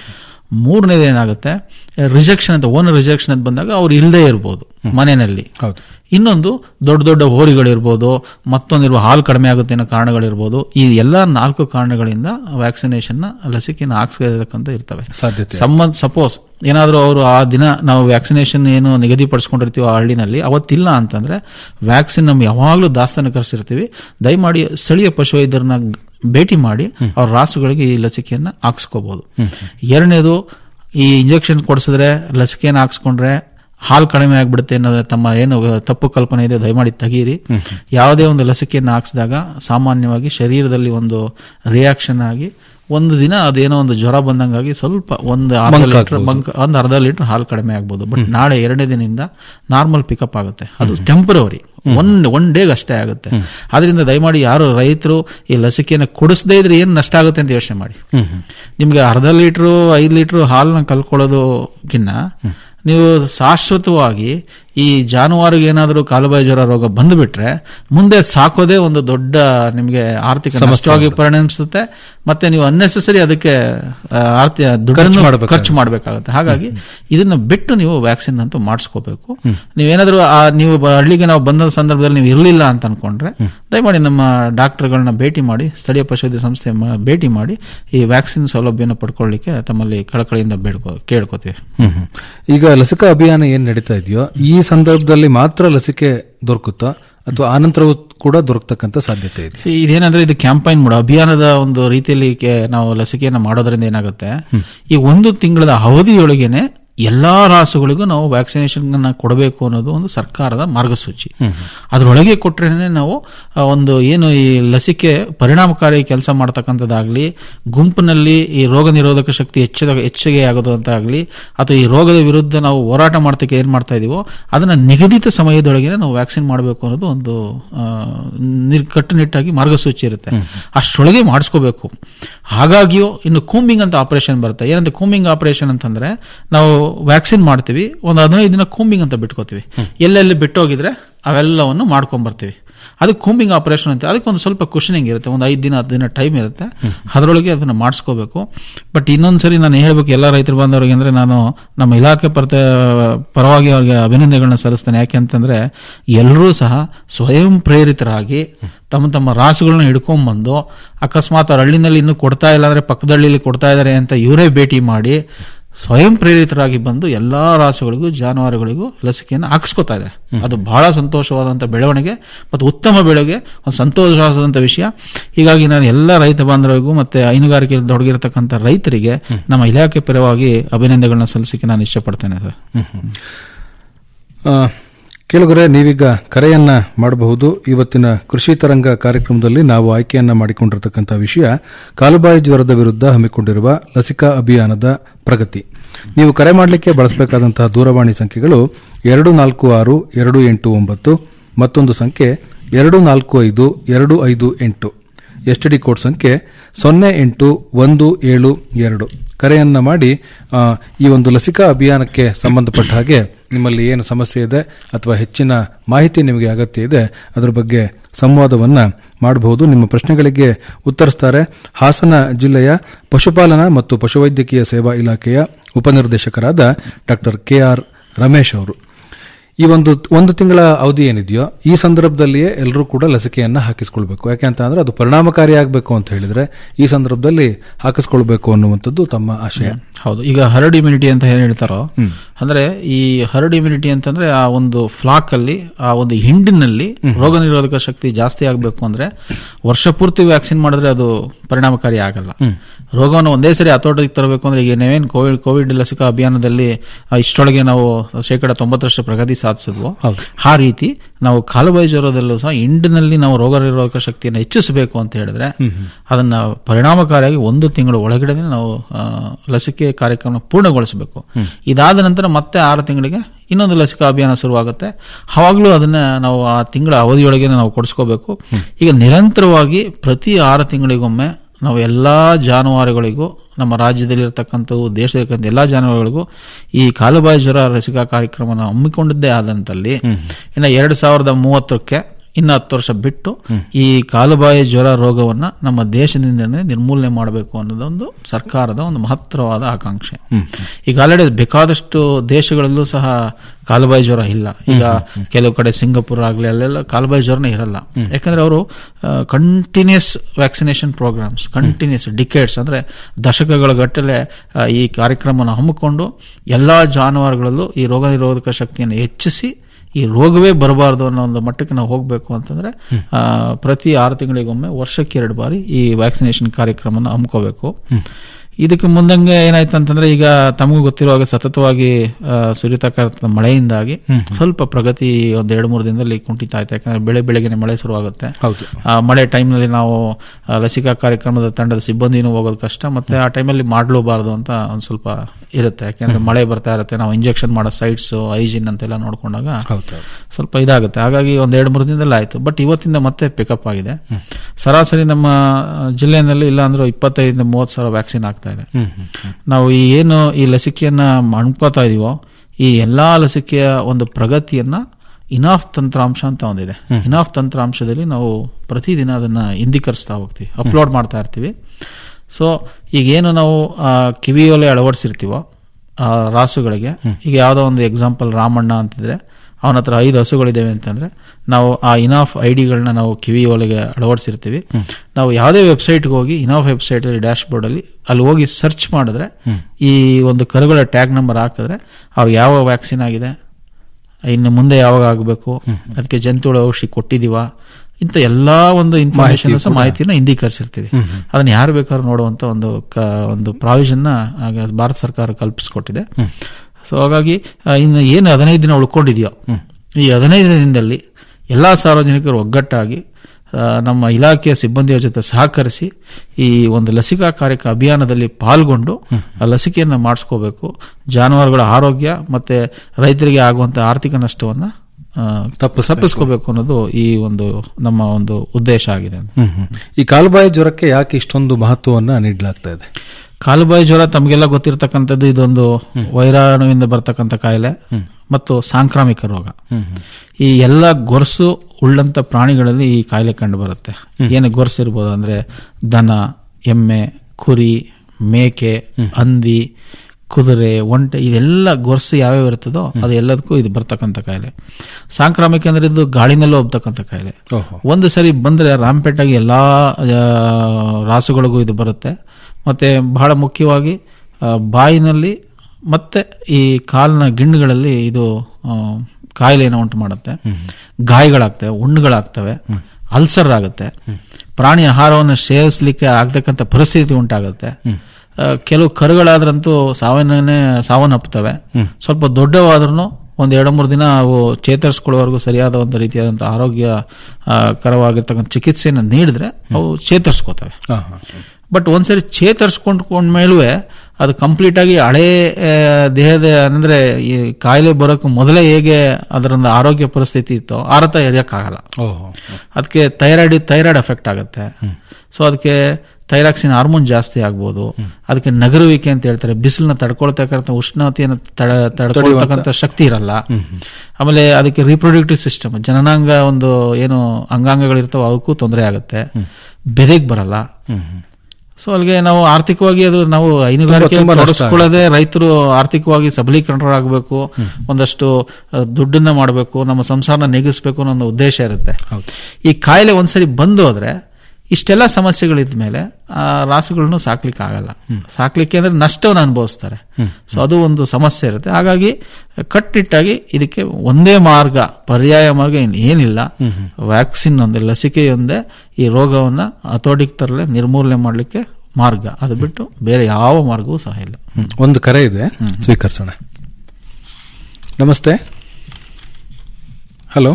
ಮೂರನೇದು ಏನಾಗುತ್ತೆ ರಿಜೆಕ್ಷನ್ ಅಂತ ಓನರ್ ರಿಜೆಕ್ಷನ್ ಅಂತ ಬಂದಾಗ ಅವ್ರು ಇಲ್ಲದೆ ಇರ್ಬೋದು ಮನೆಯಲ್ಲಿ ಇನ್ನೊಂದು ದೊಡ್ಡ ದೊಡ್ಡ ಹೋರಿಗಳಿರ್ಬೋದು ಮತ್ತೊಂದಿರುವ ಹಾಲು ಕಡಿಮೆ ಆಗುತ್ತೆ ಅನ್ನೋ ಕಾರಣಗಳಿರ್ಬೋದು ಈ ಎಲ್ಲಾ ನಾಲ್ಕು ಕಾರಣಗಳಿಂದ ವ್ಯಾಕ್ಸಿನೇಷನ್ ಲಸಿಕೆಯನ್ನು ಹಾಕ್ಸ್ಕೊಳ್ತಕ್ಕಂಥ ಇರ್ತವೆ ಸಾಧ್ಯತೆ ಸಂಬಂಧ ಸಪೋಸ್ ಏನಾದರೂ ಅವರು ಆ ದಿನ ನಾವು ವ್ಯಾಕ್ಸಿನೇಷನ್ ಏನು ನಿಗದಿಪಡಿಸ್ಕೊಂಡಿರ್ತೀವಿ ಆ ಹಳ್ಳಿನಲ್ಲಿ ಅವತ್ತಿಲ್ಲ ಅಂತಂದ್ರೆ ವ್ಯಾಕ್ಸಿನ್ ನಮ್ಗೆ ಯಾವಾಗಲೂ ದಾಸ್ತಾನು ಕರೆಸಿರ್ತೀವಿ ದಯಮಾಡಿ ಸ್ಥಳೀಯ ಪಶುವೈದ್ಯರನ್ನ ಭೇಟಿ ಮಾಡಿ ಅವ್ರ ರಾಸುಗಳಿಗೆ ಈ ಲಸಿಕೆಯನ್ನ ಹಾಕ್ಸ್ಕೋಬಹುದು ಎರಡನೇದು ಈ ಇಂಜೆಕ್ಷನ್ ಕೊಡಿಸಿದ್ರೆ ಲಸಿಕೆಯನ್ನು ಹಾಕ್ಸ್ಕೊಂಡ್ರೆ ಹಾಲು ಕಡಿಮೆ ಆಗ್ಬಿಡುತ್ತೆ ಅನ್ನೋದು ತಮ್ಮ ಏನು ತಪ್ಪು ಕಲ್ಪನೆ ಇದೆ ದಯಮಾಡಿ ತೆಗೀರಿ ಯಾವುದೇ ಒಂದು ಲಸಿಕೆಯನ್ನು ಹಾಕ್ಸಿದಾಗ ಸಾಮಾನ್ಯವಾಗಿ ಶರೀರದಲ್ಲಿ ಒಂದು ರಿಯಾಕ್ಷನ್ ಆಗಿ ಒಂದು ದಿನ ಅದೇನೋ ಒಂದು ಜ್ವರ ಬಂದಂಗಾಗಿ ಸ್ವಲ್ಪ ಒಂದು ಅರ್ಧ ಮಂಕ್ ಲೀಟರ್ ಆಗ್ಬೋದು. ಮಂಕ್ ಒಂದು ಅರ್ಧ ಲೀಟರ್ ಹಾಲು ಕಡಿಮೆ ಆಗ್ಬೋದು ಬಟ್ ನಾಳೆ ಎರಡನೇ ದಿನದಿಂದ ನಾರ್ಮಲ್ ಪಿಕಪ್ ಆಗುತ್ತೆ ಅದು ಟೆಂಪರವರಿ ಒನ್ ಒನ್ ಡೇಗೆ ಅಷ್ಟೇ ಆಗುತ್ತೆ ಅದರಿಂದ ದಯಮಾಡಿ ಯಾರು ರೈತರು ಈ ಲಸಿಕೆಯನ್ನು ಕೊಡಿಸದೇ ಇದ್ರೆ ಏನು ನಷ್ಟ ಆಗುತ್ತೆ ಅಂತ ಯೋಚನೆ ಮಾಡಿ ನಿಮ್ಗೆ ಅರ್ಧ ಲೀಟ್ರು ಐದು ಲೀಟ್ರು ಹಾಲನ್ನ ಕಲ್ಕೊಳ್ಳೋದಕ್ಕಿಂತ ನೀವು ಶಾಶ್ವತವಾಗಿ ಈ ಜಾನುವಾರಿಗೆ ಏನಾದರೂ ಕಾಲುಬಾಯಿ ಜ್ವರ ರೋಗ ಬಂದುಬಿಟ್ರೆ ಮುಂದೆ ಸಾಕೋದೇ ಒಂದು ದೊಡ್ಡ ನಿಮಗೆ ಆರ್ಥಿಕ ಸಮಸ್ಯೆ ನಷ್ಟವಾಗಿ ಪರಿಣಮಿಸುತ್ತೆ ಮತ್ತೆ ನೀವು ಅನ್ನೆಸೆಸರಿ ಅದಕ್ಕೆ ಆ, ಆರ್ಥಿಕ ದುಡ್ಡನ್ನು ಮಾಡ್ಬೇಕಾಗುತ್ತೆ. ಖರ್ಚು ಮಾಡಬೇಕಾಗುತ್ತೆ ಹಾಗಾಗಿ ಇದನ್ನ ಬಿಟ್ಟು ನೀವು ವ್ಯಾಕ್ಸಿನ್ ಅಂತೂ ಮಾಡಿಸ್ಕೋಬೇಕು ನೀವೇನಾದ್ರೂ ಆ ನೀವು ಬ- ಹಳ್ಳಿಗೆ ನಾವು ಬಂದ ಸಂದರ್ಭದಲ್ಲಿ ನೀವು ಇರಲಿಲ್ಲ ಅಂತ ಅನ್ಕೊಂಡ್ರೆ ದಯಮಾಡಿ ನಮ್ಮ ಡಾಕ್ಟರ್ಗಳನ್ನ ಭೇಟಿ ಮಾಡಿ ಸ್ಥಳೀಯ ಪಶುವೈದ್ಯ ಸಂಸ್ಥೆ ಮ- ಭೇಟಿ ಮಾಡಿ ಈ ವ್ಯಾಕ್ಸಿನ್ ಸೌಲಭ್ಯನ ಪಡ್ಕೊಳ್ಳಿಕ್ಕೆ ತಮ್ಮಲ್ಲಿ ಕಳಕಳಿಯಿಂದ ಬೇಡ್ಕೋ ಕೇಳ್ಕೊತೀವಿ ಹ್ಮ್ ಹ್ಮ್. ಈಗ ಲಸಿಕಾ ಅಭಿಯಾನ ಏನ್ ನಡೀತಾ ಇದೆಯೋ ಈ ಸಂದರ್ಭದಲ್ಲಿ ಮಾತ್ರ ಲಸಿಕೆ ದೊರಕುತ್ತಾ ಅಥವಾ ಆನಂತರವೂ ಕೂಡ ದೊರಕತಕ್ಕಂತ ಸಾಧ್ಯತೆ ಇದೆ See, ಇದೇನಂದ್ರೆ ಇದು ಕ್ಯಾಂಪೈನ್ ಮಾಡೋ ಅಭಿಯಾನದ ಒಂದು ರೀತಿಯಲ್ಲಿ ಕೆ- ನಾವು ಲಸಿಕೆಯನ್ನು ಮಾಡೋದ್ರಿಂದ ಏನಾಗುತ್ತೆ ಈ ಒಂದು ತಿಂಗಳ ಅವಧಿಯೊಳಗೇನೆ ಎಲ್ಲಾ ರಾಸುಗಳಿಗೂ ನಾವು ವ್ಯಾಕ್ಸಿನೇಷನ್ ಕೊಡಬೇಕು ಅನ್ನೋದು ಒಂದು ಸರ್ಕಾರದ ಮಾರ್ಗಸೂಚಿ ಅದರೊಳಗೆ ಕೊಟ್ರೇನೆ ನಾವು ಆ, ಒಂದು ಏನು ಈ ಲಸಿಕೆ ಪರಿಣಾಮಕಾರಿ ಕೆಲಸ ಮಾಡ್ತಕ್ಕಂಥದ್ದಾಗ್ಲಿ ಗುಂಪಿನಲ್ಲಿ ಈ ರೋಗ ನಿರೋಧಕ ಶಕ್ತಿ ಹೆಚ್ಚದ ಹೆಚ್ಚಿಗೆ ಆಗೋದು ಅಂತ ಆಗಲಿ ಅಥವಾ ಈ ರೋಗದ ವಿರುದ್ಧ ನಾವು ಹೋರಾಟ ಮಾಡ್ತಕ್ಕೆ ಏನ್ ಮಾಡ್ತಾ ಇದೀವೋ ಅದನ್ನ ನಿಗದಿತ ಸಮಯದೊಳಗೆ ನಾವು ವ್ಯಾಕ್ಸಿನ್ ಮಾಡಬೇಕು ಅನ್ನೋದು ಒಂದು ಆ, ನಿರ್- ಕಟ್ಟುನಿಟ್ಟಾಗಿ ಮಾರ್ಗಸೂಚಿ ಇರುತ್ತೆ ಅಷ್ಟರೊಳಗೆ ಮಾಡಿಸ್ಕೋಬೇಕು ಹಾಗಾಗಿಯೂ ಇನ್ನು ಕೂಂಬಿಂಗ್ ಅಂತ ಆಪರೇಷನ್ ಬರುತ್ತೆ ಏನಂತ ಕೂಂಬಿಂಗ್ ಆಪರೇಷನ್ ಅಂತಂದ್ರೆ ನಾವು ವ್ಯಾಕ್ಸಿನ್ ಮಾಡ್ತೀವಿ ಒಂದು ಹದಿನೈದು ದಿನ ಕೂಂಬಿಂಗ್ ಅಂತ ಬಿಟ್ಕೋತೀವಿ ಎಲ್ಲೆಲ್ಲಿ ಬಿಟ್ಟೋಗಿದ್ರೆ ಅವೆಲ್ಲವನ್ನು ಮಾಡ್ಕೊಂಡ್ ಬರ್ತೀವಿ ಅದು ಕೂಂಬಿಂಗ್ ಆಪರೇಷನ್ ಅಂತ ಅದಕ್ಕೆ ಒಂದು ಸ್ವಲ್ಪ ಕುಷನಿಂಗ್ ಇರುತ್ತೆ ಒಂದು ಐದು ದಿನ ಹತ್ತು ದಿನ ಟೈಮ್ ಇರುತ್ತೆ ಅದರೊಳಗೆ ಅದನ್ನ ಮಾಡಿಸ್ಕೋಬೇಕು ಬಟ್ ಇನ್ನೊಂದ್ಸರಿ ನಾನು ಹೇಳ್ಬೇಕು ಎಲ್ಲ ರೈತರು ಬಂದವರಿಗೆ ಅಂದ್ರೆ ನಾನು ನಮ್ಮ ಇಲಾಖೆ ಪರತ ಪರವಾಗಿ ಅವ್ರಿಗೆ ಅಭಿನಂದನೆಗಳನ್ನ ಸಲ್ಲಿಸ್ತೇನೆ ಯಾಕೆ ಅಂತಂದ್ರೆ ಎಲ್ಲರೂ ಸಹ ಸ್ವಯಂ ಪ್ರೇರಿತರಾಗಿ ತಮ್ಮ ತಮ್ಮ ರಾಸುಗಳನ್ನ ಹಿಡ್ಕೊಂಡ್ಬಂದು ಅಕಸ್ಮಾತ್ ಅವ್ರ ಹಳ್ಳಿನಲ್ಲಿ ಇನ್ನೂ ಕೊಡ್ತಾ ಇಲ್ಲ ಅಂದ್ರೆ ಪಕ್ಕದ ಹಳ್ಳಿಲಿ ಕೊಡ್ತಾ ಇದ್ದಾರೆ ಅಂತ ಇವರೇ ಭೇಟಿ ಮಾಡಿ ಸ್ವಯಂ ಪ್ರೇರಿತರಾಗಿ ಬಂದು ಎಲ್ಲಾ ರಾಸುಗಳಿಗೂ ಜಾನುವಾರುಗಳಿಗೂ ಲಸಿಕೆಯನ್ನು ಹಾಕಿಸ್ಕೊತಾ ಇದ್ದಾರೆ ಅದು ಬಹಳ ಸಂತೋಷವಾದಂತ ಬೆಳವಣಿಗೆ ಮತ್ತು ಉತ್ತಮ ಬೆಳೆಗೆ ಒಂದು ಸಂತೋಷವಾದಂತ ವಿಷಯ ಹೀಗಾಗಿ ನಾನು ಎಲ್ಲ ರೈತ ಬಾಂಧವರಿಗೂ ಮತ್ತೆ ಹೈನುಗಾರಿಕೆ ತೊಡಗಿರತಕ್ಕಂಥ ರೈತರಿಗೆ ನಮ್ಮ ಇಲಾಖೆ ಪರವಾಗಿ ಅಭಿನಂದನೆಗಳನ್ನ ಸಲ್ಲಿಸಲಿಕ್ಕೆ ನಾನು ಇಷ್ಟಪಡ್ತೇನೆ ಸರ್ ಆ, ಕೇಳುಗರೆ ನೀವೀಗ ಕರೆಯನ್ನ ಮಾಡಬಹುದು ಇವತ್ತಿನ ಕೃಷಿ ತರಂಗ ಕಾರ್ಯಕ್ರಮದಲ್ಲಿ ನಾವು ಆಯ್ಕೆಯನ್ನ ಮಾಡಿಕೊಂಡಿರತಕ್ಕಂಥ ವಿಷಯ ಕಾಲುಬಾಯಿ ಜ್ವರದ ವಿರುದ್ಧ ಹಮ್ಮಿಕೊಂಡಿರುವ ಲಸಿಕಾ ಅಭಿಯಾನದ ಪ್ರಗತಿ ನೀವು ಕರೆ ಮಾಡಲಿಕ್ಕೆ ಬಳಸಬೇಕಾದಂತಹ ದೂರವಾಣಿ ಸಂಖ್ಯೆಗಳು ಎರಡು ನಾಲ್ಕು ಆರು ಎರಡು ಎಂಟು ಒಂಬತ್ತು ಮತ್ತೊಂದು ಸಂಖ್ಯೆ ಎರಡು ನಾಲ್ಕು ಐದು ಎರಡು ಐದು ಎಂಟು ಎಸ್ಟಿಡಿ ಕೋಡ್ ಸಂಖ್ಯೆ ಸೊನ್ನೆ ಎಂಟು ಒಂದು ಏಳು ಎರಡು ಕರೆಯನ್ನ ಮಾಡಿ ಆ, ಈ ಒಂದು ಲಸಿಕಾ ಅಭಿಯಾನಕ್ಕೆ ಸಂಬಂಧಪಟ್ಟ ಹಾಗೆ ನಿಮ್ಮಲ್ಲಿ ಏನು ಸಮಸ್ಯೆ ಇದೆ ಅಥವಾ ಹೆಚ್ಚಿನ ಮಾಹಿತಿ ನಿಮಗೆ ಅಗತ್ಯ ಇದೆ ಅದರ ಬಗ್ಗೆ ಸಂವಾದವನ್ನ ಮಾಡಬಹುದು ನಿಮ್ಮ ಪ್ರಶ್ನೆಗಳಿಗೆ ಉತ್ತರಿಸ್ತಾರೆ ಹಾಸನ ಜಿಲ್ಲೆಯ ಪಶುಪಾಲನಾ ಮತ್ತು ಪಶುವೈದ್ಯಕೀಯ ಸೇವಾ ಇಲಾಖೆಯ ಉಪನಿರ್ದೇಶಕರಾದ ಡಾಕ್ಟರ್ ಕೆ ಆರ್ ರಮೇಶ್ ಅವರು ಈ ಒಂದು ಒಂದು ತಿಂಗಳ ಅವಧಿ ಏನಿದೆಯೋ ಈ ಸಂದರ್ಭದಲ್ಲಿಯೇ ಎಲ್ಲರೂ ಕೂಡ ಲಸಿಕೆಯನ್ನ ಹಾಕಿಸ್ಕೊಳ್ಬೇಕು ಯಾಕೆ ಅಂತ ಅಂದ್ರೆ ಅದು ಪರಿಣಾಮಕಾರಿಯಾಗಬೇಕು ಅಂತ ಹೇಳಿದ್ರೆ ಈ ಸಂದರ್ಭದಲ್ಲಿ ಹಾಕಿಸ್ಕೊಳ್ಬೇಕು ಅನ್ನುವಂಥದ್ದು ತಮ್ಮ ಆಶಯ ಹೌದು ಈಗ ಹರ್ಡ್ ಇಮ್ಯುನಿಟಿ ಅಂತ ಏನ್ ಹೇಳ್ತಾರೋ ಅಂದ್ರೆ ಈ ಹರ್ಡ್ ಇಮ್ಯುನಿಟಿ ಅಂತಂದ್ರೆ ಆ ಒಂದು ಫ್ಲಾಕ್ ಅಲ್ಲಿ ಆ ಒಂದು ಹಿಂಡಿನಲ್ಲಿ ರೋಗ ನಿರೋಧಕ ಶಕ್ತಿ ಜಾಸ್ತಿ ಆಗಬೇಕು ಅಂದ್ರೆ ವರ್ಷ ಪೂರ್ತಿ ವ್ಯಾಕ್ಸಿನ್ ಮಾಡಿದ್ರೆ ಅದು ಪರಿಣಾಮಕಾರಿ ಆಗಲ್ಲ ರೋಗವನ್ನು ಒಂದೇ ಸರಿ ಹತೋಟಿಗೆ ತರಬೇಕು ಅಂದ್ರೆ ಈಗ ನಾವೇನ್ ಕೋವಿಡ್ ಕೋವಿಡ್ ಲಸಿಕಾ ಅಭಿಯಾನದಲ್ಲಿ ಆ, ಇಷ್ಟರೊಳಗೆ ನಾವು ಶೇಕಡ ತೊಂಬತ್ತರಷ್ಟು ಪ್ರಗತಿ ಸಾಧಿಸಿದ್ವು ಆ ರೀತಿ ನಾವು ಕಾಲುಬಾಯಿ ಜ್ವರದಲ್ಲೂ ಸಹ ಇಂಡಿನಲ್ಲಿ ನಾವು ರೋಗ ನಿರೋಧಕ ಶಕ್ತಿಯನ್ನು ಹೆಚ್ಚಿಸಬೇಕು ಅಂತ ಹೇಳಿದ್ರೆ ಅದನ್ನ ಪರಿಣಾಮಕಾರಿಯಾಗಿ ಒಂದು ತಿಂಗಳ ಒಳಗಡೆ ನಾವು ಆ, ಲಸಿಕೆ ಕಾರ್ಯಕ್ರಮ ಪೂರ್ಣಗೊಳಿಸಬೇಕು ಇದಾದ ನಂತರ ಮತ್ತೆ ಆರು ತಿಂಗಳಿಗೆ ಇನ್ನೊಂದು ಲಸಿಕಾ ಅಭಿಯಾನ ಶುರುವಾಗುತ್ತೆ ಅವಾಗಲೂ ಅದನ್ನ ನಾವು ಆ ತಿಂಗಳ ಅವಧಿಯೊಳಗೆ ನಾವು ಕೊಡಿಸ್ಕೋಬೇಕು ಈಗ ನಿರಂತರವಾಗಿ ಪ್ರತಿ ಆರು ತಿಂಗಳಿಗೊಮ್ಮೆ ನಾವು ಎಲ್ಲಾ ಜಾನುವಾರುಗಳಿಗೂ ನಮ್ಮ ರಾಜ್ಯದಲ್ಲಿರ್ತಕ್ಕಂಥವು ದೇಶದಲ್ಲಿರ್ತಕ್ಕಂಥ ಎಲ್ಲಾ ಜಾನುವಾರುಗಳಿಗೂ ಈ ಕಾಲುಬಾಯಿ ಜ್ವರ ಲಸಿಕಾ ಕಾರ್ಯಕ್ರಮನ ಹಮ್ಮಿಕೊಂಡಿದ್ದೇ ಆದಂತಲ್ಲಿ ಇನ್ನು ಎರಡ್ ಸಾವಿರದ ಮೂವತ್ತಕ್ಕೆ ಇನ್ನು ಹತ್ತು ವರ್ಷ ಬಿಟ್ಟು ಈ ಕಾಲುಬಾಯಿ ಜ್ವರ ರೋಗವನ್ನ ನಮ್ಮ ದೇಶದಿಂದನೇ ನಿರ್ಮೂಲನೆ ಮಾಡಬೇಕು ಅನ್ನೋದೊಂದು ಸರ್ಕಾರದ ಒಂದು ಮಹತ್ತರವಾದ ಆಕಾಂಕ್ಷೆ ಈಗ ಆಲ್ರೆಡಿ ಬೇಕಾದಷ್ಟು ದೇಶಗಳಲ್ಲೂ ಸಹ ಕಾಲುಬಾಯಿ ಜ್ವರ ಇಲ್ಲ ಈಗ ಕೆಲವು ಕಡೆ ಸಿಂಗಪುರ್ ಆಗ್ಲಿ ಅಲ್ಲೆಲ್ಲ ಕಾಲುಬಾಯಿ ಜ್ವರನೇ ಇರಲ್ಲ ಯಾಕಂದ್ರೆ ಅವರು continuous vaccination programmes continuous decades ಅಂದ್ರೆ ದಶಕಗಳ ಗಟ್ಟಲೆ ಆ, ಈ ಕಾರ್ಯಕ್ರಮನ ಹಮ್ಮಿಕೊಂಡು ಎಲ್ಲಾ ಜಾನುವಾರುಗಳಲ್ಲೂ ಈ ರೋಗ ನಿರೋಧಕ ಶಕ್ತಿಯನ್ನು ಹೆಚ್ಚಿಸಿ ಈ ರೋಗವೇ ಬರಬಾರದು ಅನ್ನೋ ಒಂದು ಮಟ್ಟಕ್ಕೆ ನಾವು ಹೋಗಬೇಕು ಅಂತಂದ್ರೆ ಆ, ಪ್ರತಿ ಆರು ತಿಂಗಳಿಗೊಮ್ಮೆ ವರ್ಷಕ್ಕೆ ಎರಡು ಬಾರಿ ಈ ವ್ಯಾಕ್ಸಿನೇಷನ್ ಕಾರ್ಯಕ್ರಮನ ಹಮ್ಕೋಬೇಕು ಇದಕ್ಕೆ ಮುಂದಂಗೆ ಏನಾಯ್ತು ಅಂತಂದ್ರೆ ಈಗ ತಮಗೂ ಗೊತ್ತಿರೋ ಹಾಗೆ ಸತತವಾಗಿ ಆ, ಸುರಿತಕ್ಕಂಥ ಮಳೆಯಿಂದಾಗಿ ಸ್ವಲ್ಪ ಪ್ರಗತಿ ಒಂದ್ ಎರಡು ಮೂರು ದಿನದಲ್ಲಿ ಕುಂಠಿತ ಆಯ್ತು ಯಾಕಂದ್ರೆ ಬೆಳೆ ಬೆಳಗ್ಗೆನೆ ಮಳೆ ಶುರುವಾಗುತ್ತೆ ಹೌದು ಆ, ಮಳೆ ಟೈಮ್ನಲ್ಲಿ ನಾವು ಆ, ಲಸಿಕಾ ಕಾರ್ಯಕ್ರಮದ ತಂಡದ ಸಿಬ್ಬಂದಿನೂ ಹೋಗೋದು ಕಷ್ಟ ಮತ್ತೆ ಆ ಟೈಮಲ್ಲಿ ಮಾಡಲೂಬಾರದು ಅಂತ ಒಂದ್ ಸ್ವಲ್ಪ ಇರುತ್ತೆ ಯಾಕೆಂದ್ರೆ ಮಳೆ ಬರ್ತಾ ಇರುತ್ತೆ ನಾವು ಇಂಜೆಕ್ಷನ್ ಮಾಡೋ ಸೈಟ್ಸ್ ಹೈಜಿನ್ ಅಂತೆಲ್ಲ ನೋಡ್ಕೊಂಡಾಗ ಸ್ವಲ್ಪ ಇದಾಗುತ್ತೆ ಹಾಗಾಗಿ ಒಂದ್ ಎರಡು ಮೂರು ದಿನದಲ್ಲಿ ಆಯ್ತು ಬಟ್ ಇವತ್ತಿಂದ ಮತ್ತೆ ಪಿಕಪ್ ಆಗಿದೆ ಸರಾಸರಿ ನಮ್ಮ ಜಿಲ್ಲೆಯಲ್ಲಿ ಇಲ್ಲ ಅಂದ್ರೆ ಇಪ್ಪತ್ತೈದರಿಂದ ಮೂವತ್ತು ಸಾವಿರ ವ್ಯಾಕ್ಸಿನ್ ಆಗ್ತಾ ಇದೆ ನಾವು ಈ ಏನು ಈ ಲಸಿಕೆಯನ್ನ ಅನ್ಕೋತಾ ಇದೀವೋ ಈ ಎಲ್ಲಾ ಲಸಿಕೆಯ ಒಂದು ಪ್ರಗತಿಯನ್ನ ಇನಾಫ್ ತಂತ್ರಾಂಶ ಅಂತ ಒಂದಿದೆ ಇನಾಫ್ ತಂತ್ರಾಂಶದಲ್ಲಿ ನಾವು ಪ್ರತಿದಿನ ಅದನ್ನ ಇಂದೀಕರಿಸ್ತಾ ಹೋಗ್ತೀವಿ ಅಪ್ಲೋಡ್ ಮಾಡ್ತಾ ಇರ್ತೀವಿ ಸೊ ಈಗೇನು ನಾವು ಆ, ಕಿವಿಯೊಲೆ ಅಳವಡಿಸಿರ್ತೀವೋ ಆ ರಾಸುಗಳಿಗೆ ಈಗ ಯಾವುದೋ ಒಂದು ಎಕ್ಸಾಂಪಲ್ ರಾಮಣ್ಣ ಅಂತಿದ್ರೆ ಅವನ ಹತ್ರ ಐದು ಹಸುಗಳಿದ್ದಾವೆ ಅಂತಂದ್ರೆ ನಾವು ಆ ಇನಾಫ್ ಐ ಡಿಗಳನ್ನ ನಾವು ಕಿವಿ ಒಳಗೆ ಅಳವಡಿಸಿರ್ತೀವಿ ನಾವು ಯಾವುದೇ ವೆಬ್ಸೈಟ್ಗೆ ಹೋಗಿ ಇನಾಫ್ ವೆಬ್ಸೈಟ್ ಅಲ್ಲಿ ಡ್ಯಾಶ್ ಬೋರ್ಡ್ ಅಲ್ಲಿ ಅಲ್ಲಿ ಹೋಗಿ ಸರ್ಚ್ ಮಾಡಿದ್ರೆ ಈ ಒಂದು ಕರುಗಳ ಟ್ಯಾಗ್ ನಂಬರ್ ಹಾಕಿದ್ರೆ ಅವ್ರಿಗೆ ಯಾವ ವ್ಯಾಕ್ಸಿನ್ ಆಗಿದೆ ಇನ್ನು ಮುಂದೆ ಯಾವಾಗ ಆಗಬೇಕು ಅದಕ್ಕೆ ಜಂತುಳ ಔಷಧಿ ಕೊಟ್ಟಿದೀವಾ ಇಂಥ ಎಲ್ಲಾ ಒಂದು ಇನ್ಫಾರ್ಮೇಶನ್ ಮಾಹಿತಿ ಕೂಡ. ಮಾಹಿತಿನ ಇಂದೀಕರಿಸಿರ್ತೀವಿ ಹ್ಮ್, ಹ್ಮ್. ಅದನ್ನ ಯಾರು ಬೇಕಾದ್ರೂ ನೋಡುವಂತ ಒಂದು ಕ- ಒಂದು ಪ್ರಾವಿಷನ್ ಆಗ ಭಾರತ ಸರ್ಕಾರ ಕಲ್ಪಿಸಿಕೊಟ್ಟಿದೆ ಸೊ ಹಾಗಾಗಿ ಆ, ಇನ್ನು ಏನು ಹದಿನೈದು ದಿನ ಉಳ್ಕೊಂಡಿದೆಯೋ ಈ ಹದಿನೈದು ದಿನದಲ್ಲಿ ಎಲ್ಲಾ ಸಾರ್ವಜನಿಕರು ಒಗ್ಗಟ್ಟಾಗಿ ಆ, ನಮ್ಮ ಇಲಾಖೆಯ ಸಿಬ್ಬಂದಿಯ ಜೊತೆ ಸಹಕರಿಸಿ ಈ ಒಂದು ಲಸಿಕಾ ಕಾರ್ಯಕ್ರಮ ಅಭಿಯಾನದಲ್ಲಿ ಪಾಲ್ಗೊಂಡು ಆ ಲಸಿಕೆಯನ್ನು ಮಾಡಿಸ್ಕೋಬೇಕು ಜಾನುವಾರುಗಳ ಆರೋಗ್ಯ ಮತ್ತೆ ರೈತರಿಗೆ ಆಗುವಂತ ಆರ್ಥಿಕ ನಷ್ಟವನ್ನ ಆ, ತಪ್ಪಿಸ್ಕೋಬೇಕು ಅನ್ನೋದು ಈ ಒಂದು ನಮ್ಮ ಒಂದು ಉದ್ದೇಶ ಆಗಿದೆ ಹ್ಮ್, ಹ್ಮ್. ಈ ಕಾಲುಬಾಯಿ ಜ್ವರಕ್ಕೆ ಯಾಕೆ ಇಷ್ಟೊಂದು ಮಹತ್ವವನ್ನ ನೀಡಲಾಗ್ತಾ ಇದೆ ಕಾಲುಬಾಯಿ ಜ್ವರ ತಮಗೆಲ್ಲ ಗೊತ್ತಿರತಕ್ಕಂಥದ್ದು ಇದೊಂದು ವೈರಾಣುವಿಂದ ಬರ್ತಕ್ಕಂಥ ಕಾಯಿಲೆ ಮತ್ತು ಸಾಂಕ್ರಾಮಿಕ ರೋಗ ಈ ಎಲ್ಲ ಗೊರಸು ಉಳ್ಳಂತ ಪ್ರಾಣಿಗಳಲ್ಲಿ ಈ ಕಾಯಿಲೆ ಕಂಡು ಬರುತ್ತೆ ಏನು ಗೊರಸು ಇರ್ಬೋದು ಅಂದ್ರೆ ದನ ಎಮ್ಮೆ ಕುರಿ ಮೇಕೆ ಹಂದಿ ಕುದುರೆ ಒಂಟೆ ಇದೆಲ್ಲ ಗೊರಸು ಯಾವ್ಯಾವ ಇರ್ತದೋ ಅದು ಎಲ್ಲದಕ್ಕೂ ಇದು ಬರ್ತಕ್ಕಂಥ ಕಾಯಿಲೆ ಸಾಂಕ್ರಾಮಿಕ ಅಂದ್ರೆ ಇದು ಗಾಳಿನಲ್ಲೂ ಹೋಗ್ತಕ್ಕಂಥ ಕಾಯಿಲೆ ಒಂದು ಸರಿ ಬಂದ್ರೆ ರಾಂಪೇಟಾಗಿ ಎಲ್ಲಾ ಆ, ರಾಸುಗಳಿಗೂ ಇದು ಬರುತ್ತೆ ಮತ್ತೆ ಬಹಳ ಮುಖ್ಯವಾಗಿ ಆ, ಬಾಯಿನಲ್ಲಿ ಮತ್ತೆ ಈ ಕಾಲಿನ ಗಿಣ್ಣುಗಳಲ್ಲಿ ಇದು ಆ, ಕಾಯಿಲೆಯನ್ನು ಉಂಟು ಮಾಡುತ್ತೆ ಗಾಯಗಳಾಗ್ತವೆ ಹುಣ್ಣುಗಳಾಗ್ತವೆ ಅಲ್ಸರ್ ಆಗುತ್ತೆ ಪ್ರಾಣಿ ಆಹಾರವನ್ನು ಸೇವಿಸಲಿಕ್ಕೆ ಆಗ್ತಕ್ಕಂಥ ಪರಿಸ್ಥಿತಿ ಉಂಟಾಗುತ್ತೆ ಆ, ಕೆಲವು ಕರುಗಳಾದ್ರಂತೂ ಸಾವನ್ನೇ ಸಾವನ್ನಪ್ಪುತ್ತವೆ ಸ್ವಲ್ಪ ದೊಡ್ಡವಾದ್ರೂ ಒಂದ್ ಎರಡು ಮೂರು ದಿನ ಅವು ಚೇತರಿಸ್ಕೊಳ್ಳುವವರೆಗೂ ಸರಿಯಾದ ಒಂದು ರೀತಿಯಾದಂಥ ಆರೋಗ್ಯ ಆ, ಕರವಾಗಿರ್ತಕ್ಕಂಥ ಚಿಕಿತ್ಸೆಯನ್ನು ನೀಡಿದ್ರೆ ಅವು ಚೇತರಿಸ್ಕೋತವೆ ಬಟ್ ಒಂದ್ಸರಿ ಚೇತರಿಸ್ಕೊಂಡ್ಕೊಂಡ್ ಮೇಲುವೆ ಅದು ಕಂಪ್ಲೀಟ್ ಆಗಿ ಹಳೇ ಆ, ದೇಹದ ಅಂದ್ರೆ ಈ ಕಾಯಿಲೆ ಬರೋಕೆ ಮೊದಲೇ ಹೇಗೆ ಅದರೊಂದು ಆರೋಗ್ಯ ಪರಿಸ್ಥಿತಿ ಇತ್ತೋ ಆ ರಥ ಎದಕ್ಕಾಗಲ್ಲ ಅದಕ್ಕೆ ಥೈರಾಯ್ಡ್ ಥೈರಾಯ್ಡ್ ಎಫೆಕ್ಟ್ ಆಗುತ್ತೆ ಸೊ ಅದಕ್ಕೆ ಥೈರಾಕ್ಸಿನ್ ಹಾರ್ಮೋನ್ ಜಾಸ್ತಿ ಆಗ್ಬೋದು ಅದಕ್ಕೆ ನಗರುವಿಕೆ ಅಂತ ಹೇಳ್ತಾರೆ ಬಿಸಿಲನ್ನ ತಡ್ಕೊಳ್ತಕ್ಕಂಥ ಉಷ್ಣತೆಯನ್ನು ತಡ ತಡ್ಕೊಳ್ತಕ್ಕಂಥ ಶಕ್ತಿ ಇರಲ್ಲ ಆಮೇಲೆ ಅದಕ್ಕೆ ರಿಪ್ರೊಡಕ್ಟಿವ್ ಸಿಸ್ಟಮ್ ಜನನಾಂಗ ಒಂದು ಏನು ಅಂಗಾಂಗಗಳಿರ್ತಾವ ಅವಕ್ಕೂ ತೊಂದರೆ ಆಗುತ್ತೆ ಬೆದೆಗ್ ಬರಲ್ಲ ಸೊ ಅಲ್ಲಿಗೆ ನಾವು ಆರ್ಥಿಕವಾಗಿ ಅದು ನಾವು ಹೈನುಗಾರಿಕೆ ತುಂಬಾ ನಷ್ಟ ತೊಡಗಿಸ್ಕೊಳ್ಳದೆ ರೈತರು ಆರ್ಥಿಕವಾಗಿ ಸಬಲೀಕರಣರಾಗಬೇಕು ಒಂದಷ್ಟು ಆ, ದುಡ್ಡನ್ನ ಮಾಡಬೇಕು ನಮ್ಮ ಸಂಸಾರನ ನೆಗಿಸ್ಬೇಕು ಅನ್ನೋ ಒಂದು ಉದ್ದೇಶ ಇರುತ್ತೆ ಈ ಕಾಯಿಲೆ ಒಂದ್ಸರಿ ಬಂದು ಹೋದ್ರೆ ಇಷ್ಟೆಲ್ಲ ಸಮಸ್ಯೆಗಳಿದ ಮೇಲೆ ಆ ರಾಸುಗಳನ್ನು ಸಾಕ್ಲಿಕ್ಕೆ ಆಗಲ್ಲ ಸಾಕ್ಲಿಕ್ಕೆ ಅಂದ್ರೆ ನಷ್ಟವನ್ನು ಅನುಭವಿಸ್ತಾರೆ ಸೊ ಅದು ಒಂದು ಸಮಸ್ಯೆ ಇರುತ್ತೆ ಹಾಗಾಗಿ ಕಟ್ಟಿಟ್ಟಾಗಿ ಇದಕ್ಕೆ ಒಂದೇ ಮಾರ್ಗ ಪರ್ಯಾಯ ಮಾರ್ಗ ಇನ್ ಏನಿಲ್ಲ ವ್ಯಾಕ್ಸಿನ್ ಒಂದೇ ಲಸಿಕೆಯೊಂದೇ ಈ ರೋಗವನ್ನ ಹತೋಟಿಗೆ ತರಲೆ ನಿರ್ಮೂಲನೆ ಮಾಡಲಿಕ್ಕೆ ಮಾರ್ಗ ಅದು ಬಿಟ್ಟು ಬೇರೆ ಯಾವ ಮಾರ್ಗವೂ ಸಹ ಇಲ್ಲ ಹ್ಮ್. ಒಂದು ಕರೆ ಇದೆ ಸ್ವೀಕರಿಸೋಣ ನಮಸ್ತೆ ಹಲೋ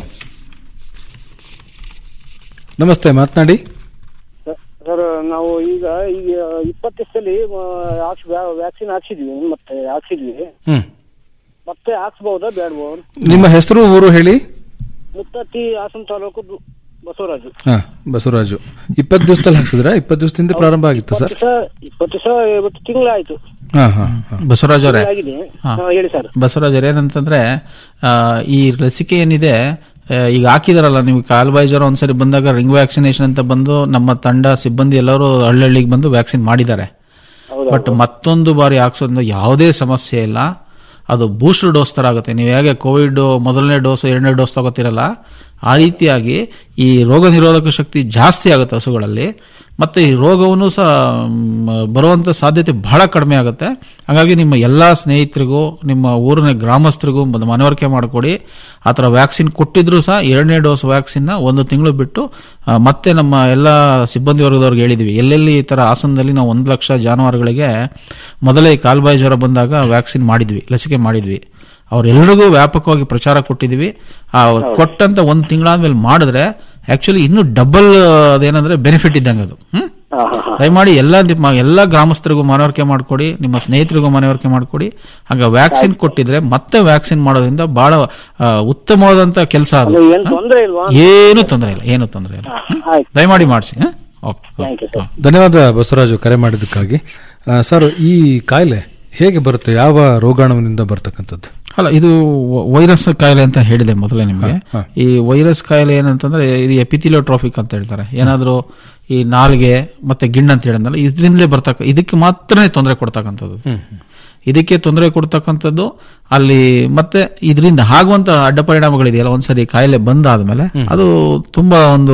ನಮಸ್ತೆ ಮಾತನಾಡಿ ಸರ್ ನಾವು ಈಗ ಈಗ ಇಪ್ಪತ್ತು ದಿವಸದಲ್ಲಿ ವ್ಯಾಕ್ಸಿನ್ ಹಾಕ್ಸಿದ್ವಿ ಮತ್ತೆ ಹಾಕ್ಸಿದ್ವಿ ಹ್ಮ್ ಮತ್ತೆ ಹಾಕ್ಸ್ಬಹುದಾ ಬೇಡವೋ ನಿಮ್ಮ ಹೆಸರು ಊರು ಹೇಳಿ ಮುತ್ತತ್ತಿ ಹಾಸನ ತಾಲೂಕು ಬ- ಬಸವರಾಜು ಹಾ ಬಸವರಾಜು ಇಪ್ಪತ್ತು ದಿವಸದಲ್ಲಿ ಹಾಕ್ಸಿದ್ರ ಇಪ್ಪತ್ತು ದಿವಸದಿಂದ ಪ್ರಾರಂಭ ಆಗಿತ್ತು ಇಪ್ಪತ್ತು ಸರ್ ದಿವಸ ಇಪ್ಪತ್ತು ದಿವಸ ಇವತ್ತು ತಿಂಗಳಾಯ್ತು ಹಾ ಹಾ ಹಾ. ಬಸವರಾಜ್ ಅವರೇ ಆಗಿದೆ ಹಾ. ಹಾ, ಹೇಳಿ ಸರ್ ಬಸವರಾಜ್ ಅವ್ರೆ, ಏನಂತಂದ್ರೆ ಆ, ಈ ಲಸಿಕೆ ಏನಿದೆ ಆ, ಈಗ ಹಾಕಿದಾರಲ್ಲ ನೀವು ಕಾಲ್ಬಾಯಿ ಜ್ವರ ಒಂದ್ಸರಿ ಬಂದಾಗ ರಿಂಗ್ ವ್ಯಾಕ್ಸಿನೇಷನ್ ಅಂತ ಬಂದು ನಮ್ಮ ತಂಡ ಸಿಬ್ಬಂದಿ ಎಲ್ಲರೂ ಹಳ್ಳಿಗೆ ಬಂದು ವ್ಯಾಕ್ಸಿನ್ ಮಾಡಿದ್ದಾರೆ ಬಟ್ ಮತ್ತೊಂದು ಬಾರಿ ಹಾಕ್ಸೋದ್ರಿಂದ ಯಾವುದೇ ಸಮಸ್ಯೆ ಇಲ್ಲ ಅದು ಬೂಸ್ಟರ್ ಡೋಸ್ ತರ ಆಗುತ್ತೆ ನೀವು ಹೇಗೆ ಕೋವಿಡ್ ಮೊದಲನೇ ಡೋಸ್ ಎರಡನೇ ಡೋಸ್ ತಗೋತಿರಲ್ಲ ಆ ರೀತಿಯಾಗಿ ಈ ರೋಗ ನಿರೋಧಕ ಶಕ್ತಿ ಜಾಸ್ತಿ ಆಗುತ್ತೆ ಹಸುಗಳಲ್ಲಿ ಮತ್ತೆ ಈ ರೋಗವನ್ನು ಸಹ ಮ್, ಬರುವಂತ ಸಾಧ್ಯತೆ ಬಹಳ ಕಡಿಮೆ ಆಗುತ್ತೆ ಹಾಗಾಗಿ ನಿಮ್ಮ ಎಲ್ಲಾ ಸ್ನೇಹಿತರಿಗೂ ನಿಮ್ಮ ಊರಿನ ಗ್ರಾಮಸ್ಥರಿಗೂ ಒಂದು ಮನವರಿಕೆ ಮಾಡಿಕೊಡಿ ಆ ಥರ ವ್ಯಾಕ್ಸಿನ್ ಕೊಟ್ಟಿದ್ರು ಸಹ ಎರಡನೇ ಡೋಸ್ ವ್ಯಾಕ್ಸಿನ್ ಒಂದು ತಿಂಗಳು ಬಿಟ್ಟು ಆ, ಮತ್ತೆ ನಮ್ಮ ಎಲ್ಲ ಸಿಬ್ಬಂದಿ ವರ್ಗದವ್ರಿಗೆ ಹೇಳಿದ್ವಿ ಎಲ್ಲೆಲ್ಲಿ ಈ ತರ ಹಾಸನದಲ್ಲಿ ನಾವು ಒಂದು ಲಕ್ಷ ಜಾನುವಾರುಗಳಿಗೆ ಮೊದಲೇ ಈ ಕಾಲ್ಬಾಯಿ ಜ್ವರ ಬಂದಾಗ ವ್ಯಾಕ್ಸಿನ್ ಮಾಡಿದ್ವಿ ಲಸಿಕೆ ಮಾಡಿದ್ವಿ ಅವ್ರೆಲ್ಲರಿಗೂ ವ್ಯಾಪಕವಾಗಿ ಪ್ರಚಾರ ಕೊಟ್ಟಿದ್ವಿ ಆ ಕೊಟ್ಟಂತ ಒಂದು ತಿಂಗಳಾದ್ಮೇಲೆ ಮಾಡಿದ್ರೆ ಆಕ್ಚುಲಿ ಇನ್ನೂ ಡಬಲ್ ಅದೇನಂದ್ರೆ ಬೆನಿಫಿಟ್ ಇದ್ದಂಗೆ ಅದು ಹ್ಮ್ ದಯಮಾಡಿ ಎಲ್ಲ ನಿಮ್ಮ ಎಲ್ಲ ಗ್ರಾಮಸ್ಥರಿಗೂ ಮನವರಿಕೆ ಮಾಡಿಕೊಡಿ ನಿಮ್ಮ ಸ್ನೇಹಿತರಿಗೂ ಮನವರಿಕೆ ಮಾಡಿಕೊಡಿ ಹಾಗೆ ವ್ಯಾಕ್ಸಿನ್ ಕೊಟ್ಟಿದ್ರೆ ಮತ್ತೆ ವ್ಯಾಕ್ಸಿನ್ ಮಾಡೋದ್ರಿಂದ ಬಹಳ ಆ, ಉತ್ತಮವಾದಂತ ಕೆಲಸ ಅದು ಅದು ಏನ್ ತೊಂದ್ರೆ ಇಲ್ವಾ ಏನು ತೊಂದರೆ ಇಲ್ಲ ಏನು ತೊಂದರೆ ಇಲ್ಲ ಹ್ಮ್? ದಯಮಾಡಿ ಮಾಡಿಸಿ ಓಕೆ ಧನ್ಯವಾದ ಬಸವರಾಜು ಕರೆ ಮಾಡಿದ್ದಕ್ಕಾಗಿ ಆ, ಸರ್ ಈ ಕಾಯಿಲೆ ಹೇಗೆ ಬರುತ್ತೆ ಯಾವ ರೋಗಾಣುವಿನಿಂದ ಬರ್ತಕ್ಕಂಥದ್ದು ಅಲ್ಲ ಇದು ವ- ವೈರಸ್ ಕಾಯಿಲೆ ಅಂತ ಹೇಳಿದೆ ಮೊದಲೇ ನಿಮಗೆ ಈ ವೈರಸ್ ಕಾಯಿಲೆ ಏನಂತಂದ್ರೆ ಇದು ಎಪಿಥಿಲಿಯೋಟ್ರಾಫಿಕ್ ಅಂತ ಹೇಳ್ತಾರೆ ಏನಾದ್ರೂ ಈ ನಾಲ್ಗೆ ಮತ್ತೆ ಗಿಣ್ಣು ಅಂತ ಹೇಳಿದ್ನಲ್ಲ ಇದರಿಂದಲೇ ಬರ್ತಕ್ಕ ಇದಕ್ಕೆ ಮಾತ್ರನೇ ತೊಂದರೆ ಕೊಡ್ತಕ್ಕಂಥದ್ದು ಇದಕ್ಕೆ ತೊಂದರೆ ಕೊಡ್ತಕ್ಕಂಥದ್ದು ಅಲ್ಲಿ ಮತ್ತೆ ಇದರಿಂದ ಆಗುವಂತ ಅಡ್ಡ ಪರಿಣಾಮಗಳಿದೆಯಲ್ಲ ಒಂದ್ಸರಿ ಕಾಯಿಲೆ ಬಂದಾದ್ಮೇಲೆ ಅದು ತುಂಬಾ ಒಂದು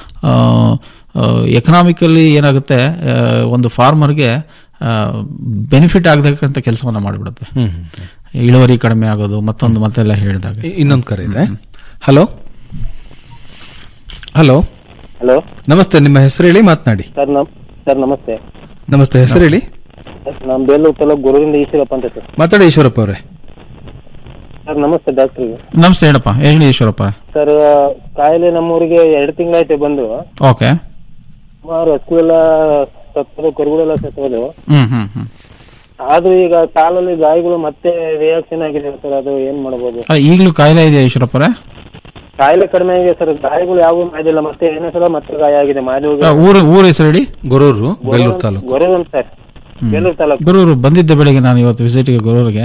ಎಕನಾಮಿಕಲಿ ಏನಾಗುತ್ತೆ ಆ, ಒಂದು ಫಾರ್ಮರ್ಗೆ ಬೆನಿಫಿಟ್ ಆಗತಕ್ಕಂಥ ಕೆಲಸವನ್ನ ಮಾಡಿಬಿಡುತ್ತೆ ಇಳುವರಿ ಕಡಿಮೆ ಆಗೋದು ಮತ್ತೊಂದು ಮತ್ತೆಲ್ಲ ಹೇಳಿದಾಗ ಇನ್ನೊಂದು ಕರೆ ಇದೆ ಹಲೋ ಹಲೋ ಹಲೋ ನಮಸ್ತೆ ನಿಮ್ಮ ಹೆಸರು ಹೇಳಿ ಮಾತನಾಡಿ ಸರ್ ನಮ್ ಸರ್ ನಮಸ್ತೆ ನಮಸ್ತೆ ಹೆಸರು ಹೇಳಿ ನಮ್ ಬೇಲೂರು ತಾಲೂಕು ಗುರುವಿಂದ ಈಶ್ವರಪ್ಪ ಅಂತ ಸರ್ ಮಾತಾಡಿ ಈಶ್ವರಪ್ಪ ಅವರೇ ಸರ್ ನಮಸ್ತೆ ಡಾಕ್ಟರ್ಗೆ ನಮಸ್ತೆ ಹೇಳಪ್ಪ ಹೇಳಿ ಈಶ್ವರಪ್ಪ ಸರ್ ಕಾಯಿಲೆ ನಮ್ಮೂರಿಗೆ ಎರಡು ತಿಂಗಳಾಯ್ತು ಬಂದು ಓಕೆ ಸುಮಾರು ಹಸುಗಳೆಲ್ಲ ಸತ್ತೋದು ಕರುಗಳೆಲ್ಲ ಸತ್ತೋದು ಹ್ಮ್ ಹ್ಮ್ ಹ್ಮ್ ಆದ್ರೂ ಈಗ ಕಾಲಲ್ಲಿ ಗಾಯಗಳು ಮತ್ತೆ ರಿಯಾಕ್ಷನ್ ಆಗಿದೆ ಸರ್ ಅದು ಏನ್ ಮಾಡ್ಬೋದು ಅಲ್ಲ ಈಗಲೂ ಕಾಯಿಲೆ ಇದೆಯಾ ಈಶ್ವರಪ್ಪರೇ ಕಾಯಿಲೆ ಕಡಿಮೆ ಆಗಿದೆ ಸರ್ ಗಾಯಗಳು ಯಾವೂ ಮಾಡಿಲ್ಲ ಮತ್ತೆ ಏನೋ ಸಲ ಮತ್ತೆ ಗಾಯ ಆಗಿದೆ ಮಾಧವ ಆ, ಊರು ಊರ ಹೆಸರು ಹೇಳಿ ಗೊರೂರು ಬೇಲೂರು ತಾಲೂಕು ಗೊರೂರು ಅಂತ ಸರ್ ಬೇಲೂರು ತಾಲೂಕು ಗುರೂರು ಬಂದಿದ್ದೆ ಬೆಳಿಗ್ಗೆ ನಾನು ಇವತ್ತು ವಿಸಿಟ್ಗೆ ಗುರೂರಿಗೆ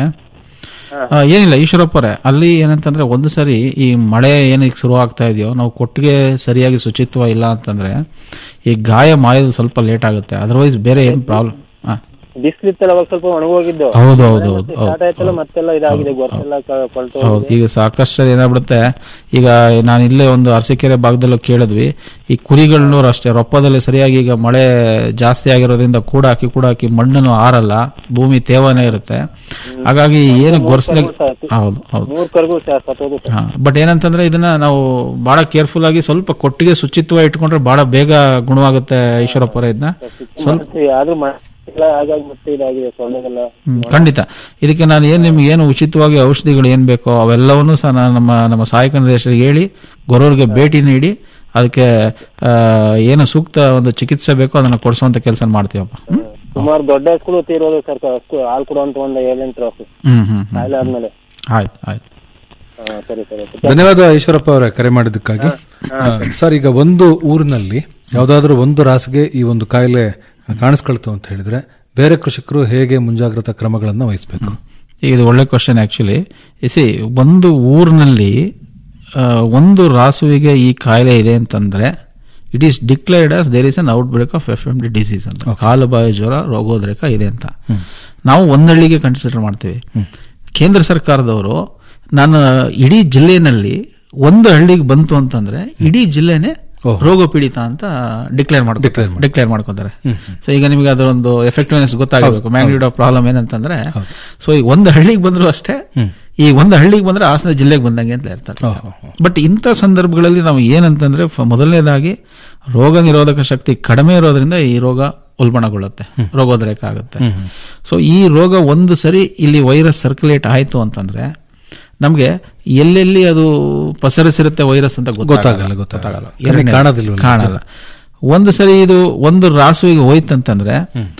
ಆ, ಏನಿಲ್ಲ ಈಶ್ವರಪ್ಪರೇ ಅಲ್ಲಿ ಏನಂತಂದ್ರೆ ಒಂದು ಸರಿ ಈ ಮಳೆ ಏನಕ್ಕೆ ಶುರು ಆಗ್ತಾ ಇದೆಯೋ ನಾವು ಕೊಟ್ಟಿಗೆ ಸರಿಯಾಗಿ ಶುಚಿತ್ವ ಇಲ್ಲ ಅಂತಂದ್ರೆ ಈ ಗಾಯ ಮಾಯೋದು ಸ್ವಲ್ಪ ಲೇಟ್ ಆಗುತ್ತೆ ಅದರ್ವೈಸ್ ಬೇರೆ ಏನು ಪ್ರಾಬ್ಲಮ್ ಬಿಸಿಲಿತ್ತಲ್ಲ ಅವಾಗ ಸ್ವಲ್ಪ ಒಣಗೋಗಿದ್ದು ಹೌದು, ಹೌದು, ಹೌದು, ಸ್ಟಾರ್ಟ್ ಆಯ್ತಲ್ಲ ಮತ್ತೆಲ್ಲ ಇದಾಗಿದೆ ಗೊತ್ತೆಲ್ಲ ಕ- ಕೊಳ್ತು ಹೌದು ಈಗ ಸಾಕಷ್ಟು ಏನಾಗ್ಬಿಡುತ್ತೆ ಈಗ ನಾನು ಇಲ್ಲೇ ಒಂದು ಅರಸೀಕೆರೆ ಭಾಗದಲ್ಲೂ ಕೇಳಿದ್ವಿ ಈ ಕುರಿಗಳನ್ನೂ ಅಷ್ಟೇ ರೊಪ್ಪದಲ್ಲಿ ಸರಿಯಾಗಿ ಈಗ ಮಳೆ ಜಾಸ್ತಿ ಆಗಿರೋದ್ರಿಂದ ಕೂಡ ಹಾಕಿ ಕೂಡ ಹಾಕಿ ಮಣ್ಣನ್ನು ಆರಲ್ಲ ಭೂಮಿ ತೇವನೇ ಇರುತ್ತೆ ಹಾಗಾಗಿ ಏನು ಗೊರ್ಸ್ಲಿಕ್ಕೆ ಹೌದು ಹೌದು ಮೂರ್ ಕರ್ಗೂ ಸರ್ ಸತ್ತೋದು ಸರ್ ಹಾ ಬಟ್ ಏನಂತಂದ್ರೆ ಇದನ್ನ ನಾವು ಬಹಳ ಕೇರ್ಫುಲ್ ಆಗಿ ಸ್ವಲ್ಪ ಕೊಟ್ಟಿಗೆ ಶುಚಿತ್ವ ಇಟ್ಕೊಂಡ್ರೆ ಬಹಳ ಬೇಗ ಗುಣವಾಗುತ್ತೆ ಈಶ್ವರಪ್ಪರ ಇದನ್ನ ಸ್ವಲ್ಪ ಮಾಡ್ತೀವಿ. ಆದ್ರೂ ಮ- ಎಲ್ಲ ಹಾಗಾಗಿ ಮತ್ತೆ ಇದಾಗಿದೆ ಸೊಳ್ಳೆಗೆಲ್ಲ ಹ್ಮ್, ಖಂಡಿತ ಇದಕ್ಕೆ ನಾನು ಏನ್ ನಿಮ್ಗೆ ಏನು ಉಚಿತವಾಗಿ ಔಷಧಿಗಳು ಏನ್ ಬೇಕೋ ಅವೆಲ್ಲವನ್ನೂ ಸಹ ನಾನು ನಮ್ಮ ನಮ್ಮ ಸಹಾಯಕ ನಿರ್ದೇಶಕರಿಗೆ ಹೇಳಿ ಗೊರೂರಿಗೆ ಭೇಟಿ ನೀಡಿ ಅದಕ್ಕೆ ಆ, ಏನು ಸೂಕ್ತ ಒಂದು ಚಿಕಿತ್ಸೆ ಬೇಕೋ ಅದನ್ನ ಕೊಡಿಸುವಂತ ಕೆಲಸ ಮಾಡ್ತೀವಪ್ಪ ಹ್ಮ್? ಸುಮಾರು ದೊಡ್ಡ ಹಸ್ಗಳು ತೀರೋದು ಸರ್ ಅಷ್ಟು ಹಾಲು ಕೊಡುವಂತ ಒಂದು ಏಳೆಂಟು ಹಸು ಹ್ಮ್ ಹ್ಮ್ ಹ್ಮ್. ಕಾಯಿಲೆ ಆದ್ಮೇಲೆ ಆಯ್ತು ಆಯ್ತು ಹಾ, ಸರಿ ಸರಿ ಧನ್ಯವಾದ ಈಶ್ವರಪ್ಪ ಅವರೇ ಕರೆ ಮಾಡಿದ್ದಕ್ಕಾಗಿ ಆ, ಸರ್ ಈಗ ಒಂದು ಊರಿನಲ್ಲಿ ಯಾವ್ದಾದ್ರು ಒಂದು ರಾಸಿಗೆ ಈ ಒಂದು ಕಾಯಿಲೆ ಕಾಣಿಸ್ಕೊಳ್ತು ಅಂತ ಹೇಳಿದ್ರೆ ಬೇರೆ ಕೃಷಿಕರು ಹೇಗೆ ಮುಂಜಾಗ್ರತಾ ಕ್ರಮಗಳನ್ನ ವಹಿಸಬೇಕು ಇದು ಒಳ್ಳೆ ಕ್ವಶನ್ ಆಕ್ಚುಲಿ ಇಸಿ ಒಂದು ಊರಿನಲ್ಲಿ ಆ, ಒಂದು ರಾಸುವಿಗೆ ಈ ಕಾಯಿಲೆ ಇದೆ ಅಂತಂದ್ರೆ it is declared as there is an outbreak of F M D disease ಅಂತ ಕಾಲುಬಾಯಿ ಜ್ವರ ರೋಗೋದ್ರೇಕ ಇದೆ ಅಂತ ನಾವು ಒಂದಳ್ಳಿಗೆ ಕನ್ಸಿಡರ್ ಮಾಡ್ತೀವಿ ಕೇಂದ್ರ ಸರ್ಕಾರದವರು ನಾನು ಇಡೀ ಜಿಲ್ಲೆನಲ್ಲಿ ಒಂದು ಹಳ್ಳಿಗೆ ಬಂತು ಅಂತಂದ್ರೆ ಇಡೀ ಜಿಲ್ಲೆನೆ ರೋಗ ಪೀಡಿತ ಅಂತ ಡಿಕ್ಲೇರ್ ಮಾಡ್ತಾರೆ ಡಿಕ್ಲೇರ್ ಮಾಡ್ಕೊತಾರೆ ಸೊ ಈಗ ನಿಮಗೆ ಅದರ ಒಂದು ಎಫೆಕ್ಟಿವ್ನೆಸ್ ಗೊತ್ತಾಗಬೇಕು ಮ್ಯಾಗ್ನಿಟ್ಯೂಡ್ ಆಫ್ ಪ್ರಾಬ್ಲಮ್ ಏನಂತಂದ್ರೆ ಸೊ ಈಗ ಒಂದು ಹಳ್ಳಿಗೆ ಬಂದ್ರು ಅಷ್ಟೇ ಈ ಒಂದು ಹಳ್ಳಿಗೆ ಬಂದ್ರೆ ಹಾಸನ ಜಿಲ್ಲೆಗೆ ಬಂದಂಗೆ ಅಂತ ಇರ್ತಾರೆ ಬಟ್ ಇಂಥ ಸಂದರ್ಭಗಳಲ್ಲಿ ನಾವು ಏನಂತಂದ್ರೆ ಫ- ಮೊದಲನೇದಾಗಿ ರೋಗ ನಿರೋಧಕ ಶಕ್ತಿ ಕಡಿಮೆ ಇರೋದ್ರಿಂದ ಈ ರೋಗ ಉಲ್ಬಣಗೊಳ್ಳುತ್ತೆ ರೋಗೋದ್ರೇಕ ಆಗುತ್ತೆ ಸೊ ಈ ರೋಗ ಒಂದು ಸರಿ ಇಲ್ಲಿ ವೈರಸ್ ಸರ್ಕ್ಯುಲೇಟ್ ಆಯ್ತು ಅಂತಂದ್ರೆ ನಮ್ಗೆ ಎಲ್ಲೆಲ್ಲಿ ಅದು ಪಸರಿಸಿರುತ್ತೆ ವೈರಸ್ ಅಂತ ಗೊತ್ತಾಗಲ್ಲ, ಗೊತ್ತಾಗಲ್ಲ ಗೊತ್ತಾಗಲ್ಲ. ಎರಡನೇ- ಕಾಣೋದಿಲ್ವಲ್ಲ? ಕಾಣಲ್ಲ ಒಂದು ಸರಿ ಇದು ಒಂದು ರಾಸುವಿಗೆ ಹೋಯ್ತಂತಂದ್ರೆ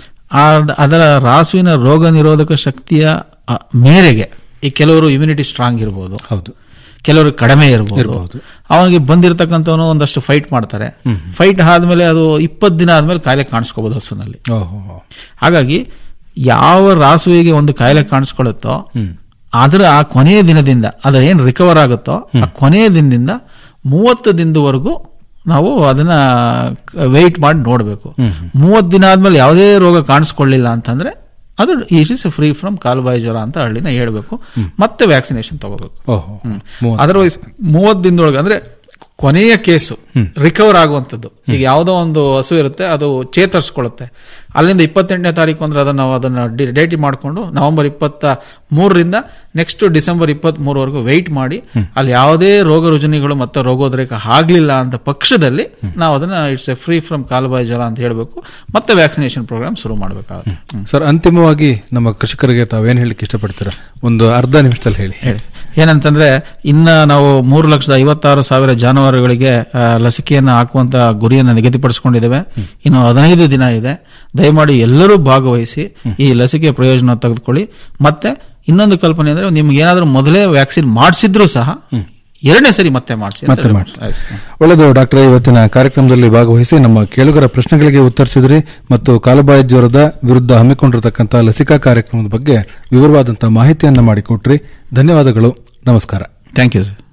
ಆ- ಅದರ ರಾಸುವಿನ ರೋಗ ನಿರೋಧಕ ಶಕ್ತಿಯ ಆ, ಮೇರೆಗೆ ಈ ಕೆಲವರು ಇಮ್ಯುನಿಟಿ ಸ್ಟ್ರಾಂಗ್ ಇರಬಹುದು ಹೌದು ಕೆಲವರು ಕಡಿಮೆ ಇರಬಹುದು ಇರ್ಬೋದು. ಅವನಿಗೆ ಬಂದಿರತಕ್ಕಂಥವನು ಒಂದಷ್ಟು ಫೈಟ್ ಮಾಡ್ತಾರೆ ಫೈಟ್ ಆದ್ಮೇಲೆ ಅದು ಇಪ್ಪತ್ತು ದಿನ ಆದ್ಮೇಲೆ ಕಾಯಿಲೆ ಕಾಣಿಸ್ಕೋಬಹುದು ಹಸುನಲ್ಲಿ ಓಹೋ ಹಾಗಾಗಿ ಯಾವ ರಾಸುವಿಗೆ ಒಂದು ಕಾಯಿಲೆ ಕಾಣಿಸ್ಕೊಳ್ಳುತ್ತೋ ಅದರ ಆ ಕೊನೆಯ ದಿನದಿಂದ ಅದರ ಏನ್ ರಿಕವರ್ ಆಗುತ್ತೋ ಆ ಕೊನೆಯ ದಿನದಿಂದ ಮೂವತ್ತು ದಿನದವರೆಗೂ ನಾವು ಅದನ್ನ ವೆಯ್ಟ್ ಮಾಡಿ ನೋಡಬೇಕು ಮೂವತ್ತು ದಿನ ಆದ್ಮೇಲೆ ಯಾವುದೇ ರೋಗ ಕಾಣಿಸ್ಕೊಳ್ಳಿಲ್ಲ ಅಂತಂದ್ರೆ ಅದು ಇಟ್ ಇಸ್ ಫ್ರೀ ಫ್ರಮ್ ಕಾಲುಬಾಯಿ ಜ್ವರ ಅಂತ ಹಳ್ಳಿನ ಹೇಳ್ಬೇಕು ಮತ್ತೆ ವ್ಯಾಕ್ಸಿನೇಷನ್ ತಗೋಬೇಕು ಓಹೋ ಅದರ್ವೈಸ್ ಮೂವತ್ತು ದಿನದೊಳಗೆ ಅಂದ್ರೆ ಕೊನೆಯ ಕೇಸು ರಿಕವರ್ ಆಗುವಂಥದ್ದು ಈಗ ಯಾವುದೋ ಒಂದು ಹಸು ಇರುತ್ತೆ ಅದು ಚೇತರಿಸ್ಕೊಳ್ಳುತ್ತೆ ಅಲ್ಲಿಂದ ಇಪ್ಪತ್ತೆಂಟನೇ ತಾರೀಕು ಅಂದ್ರೆ ಅದನ್ನ ನಾವು ಅದನ್ನ ಡೇಟ್ ಮಾಡಿಕೊಂಡು ನವೆಂಬರ್ ಇಪ್ಪತ್ತ ಮೂರರಿಂದ ನೆಕ್ಸ್ಟ್ ಡಿಸೆಂಬರ್ ಇಪ್ಪತ್ತ್ ಮೂರವರೆಗೂ ವೆಯ್ಟ್ ಮಾಡಿ ಅಲ್ಲಿ ಯಾವುದೇ ರೋಗ ರುಜಿನಿಗಳು ಮತ್ತೆ ರೋಗೋದ್ರೇಕ ಆಗ್ಲಿಲ್ಲ ಅಂತ ಪಕ್ಷದಲ್ಲಿ ನಾವು ಅದನ್ನ ಇಟ್ಸ್ ಎ ಫ್ರೀ ಫ್ರಮ್ ಕಾಲುಬಾಯಿ ಜ್ವರ ಅಂತ ಹೇಳಬೇಕು ಮತ್ತೆ ವ್ಯಾಕ್ಸಿನೇಷನ್ ಪ್ರೋಗ್ರಾಮ್ ಶುರು ಮಾಡಬೇಕಾಗುತ್ತೆ ಸರ್ ಅಂತಿಮವಾಗಿ ನಮ್ಮ ಕೃಷಿಕರಿಗೆ ತಾವೇನ್ ಹೇಳಲಿಕ್ಕೆ ಇಷ್ಟಪಡ್ತೀರಾ ಒಂದು ಅರ್ಧ ನಿಮಿಷದಲ್ಲಿ ಹೇಳಿ ಹೇಳಿ ಏನಂತಂದ್ರೆ ಇನ್ನ ನಾವು ಮೂರು ಲಕ್ಷದ ಐವತ್ತಾರು ಸಾವಿರ ಜಾನುವಾರುಗಳಿಗೆ ಆ, ಲಸಿಕೆಯನ್ನು ಹಾಕುವಂತ ಗುರಿಯನ್ನು ನಿಗದಿಪಡಿಸಿಕೊಂಡಿದ್ದೇವೆ ಇನ್ನು ಹದಿನೈದು ದಿನ ಇದೆ ದಯಮಾಡಿ ಎಲ್ಲರೂ ಭಾಗವಹಿಸಿ ಈ ಲಸಿಕೆ ಪ್ರಯೋಜನ ತೆಗೆದುಕೊಳ್ಳಿ ಮತ್ತೆ ಇನ್ನೊಂದು ಕಲ್ಪನೆ ಅಂದ್ರೆ ನಿಮ್ಗೆ ಏನಾದ್ರೂ ಮೊದಲೇ ವ್ಯಾಕ್ಸಿನ್ ಮಾಡಿಸಿದ್ರು ಸಹ ಎರಡನೇ ಸರಿ ಮತ್ತೆ ಮಾಡಿಸಿ ಅಂತ ಮತ್ತೆ ಹೇಳ್ಬೋದು. ಮಾಡಿ ಒಳ್ಳೆಯದು ಡಾಕ್ಟರ್ ಇವತ್ತಿನ ಕಾರ್ಯಕ್ರಮದಲ್ಲಿ ಭಾಗವಹಿಸಿ ನಮ್ಮ ಕೇಳುಗರ ಪ್ರಶ್ನೆಗಳಿಗೆ ಉತ್ತರಿಸಿದ್ರಿ ಮತ್ತು ಕಾಲುಬಾಯಿ ಜ್ವರದ ವಿರುದ್ಧ ಹಮ್ಮಿಕೊಂಡಿರತಕ್ಕಂಥ ಲಸಿಕಾ ಕಾರ್ಯಕ್ರಮದ ಬಗ್ಗೆ ವಿವರವಾದಂತಹ ಮಾಹಿತಿಯನ್ನ ಮಾಡಿಕೊಟ್ರಿ ಧನ್ಯವಾದಗಳು ನಮಸ್ಕಾರ ಥ್ಯಾಂಕ್ ಯು ಸರ್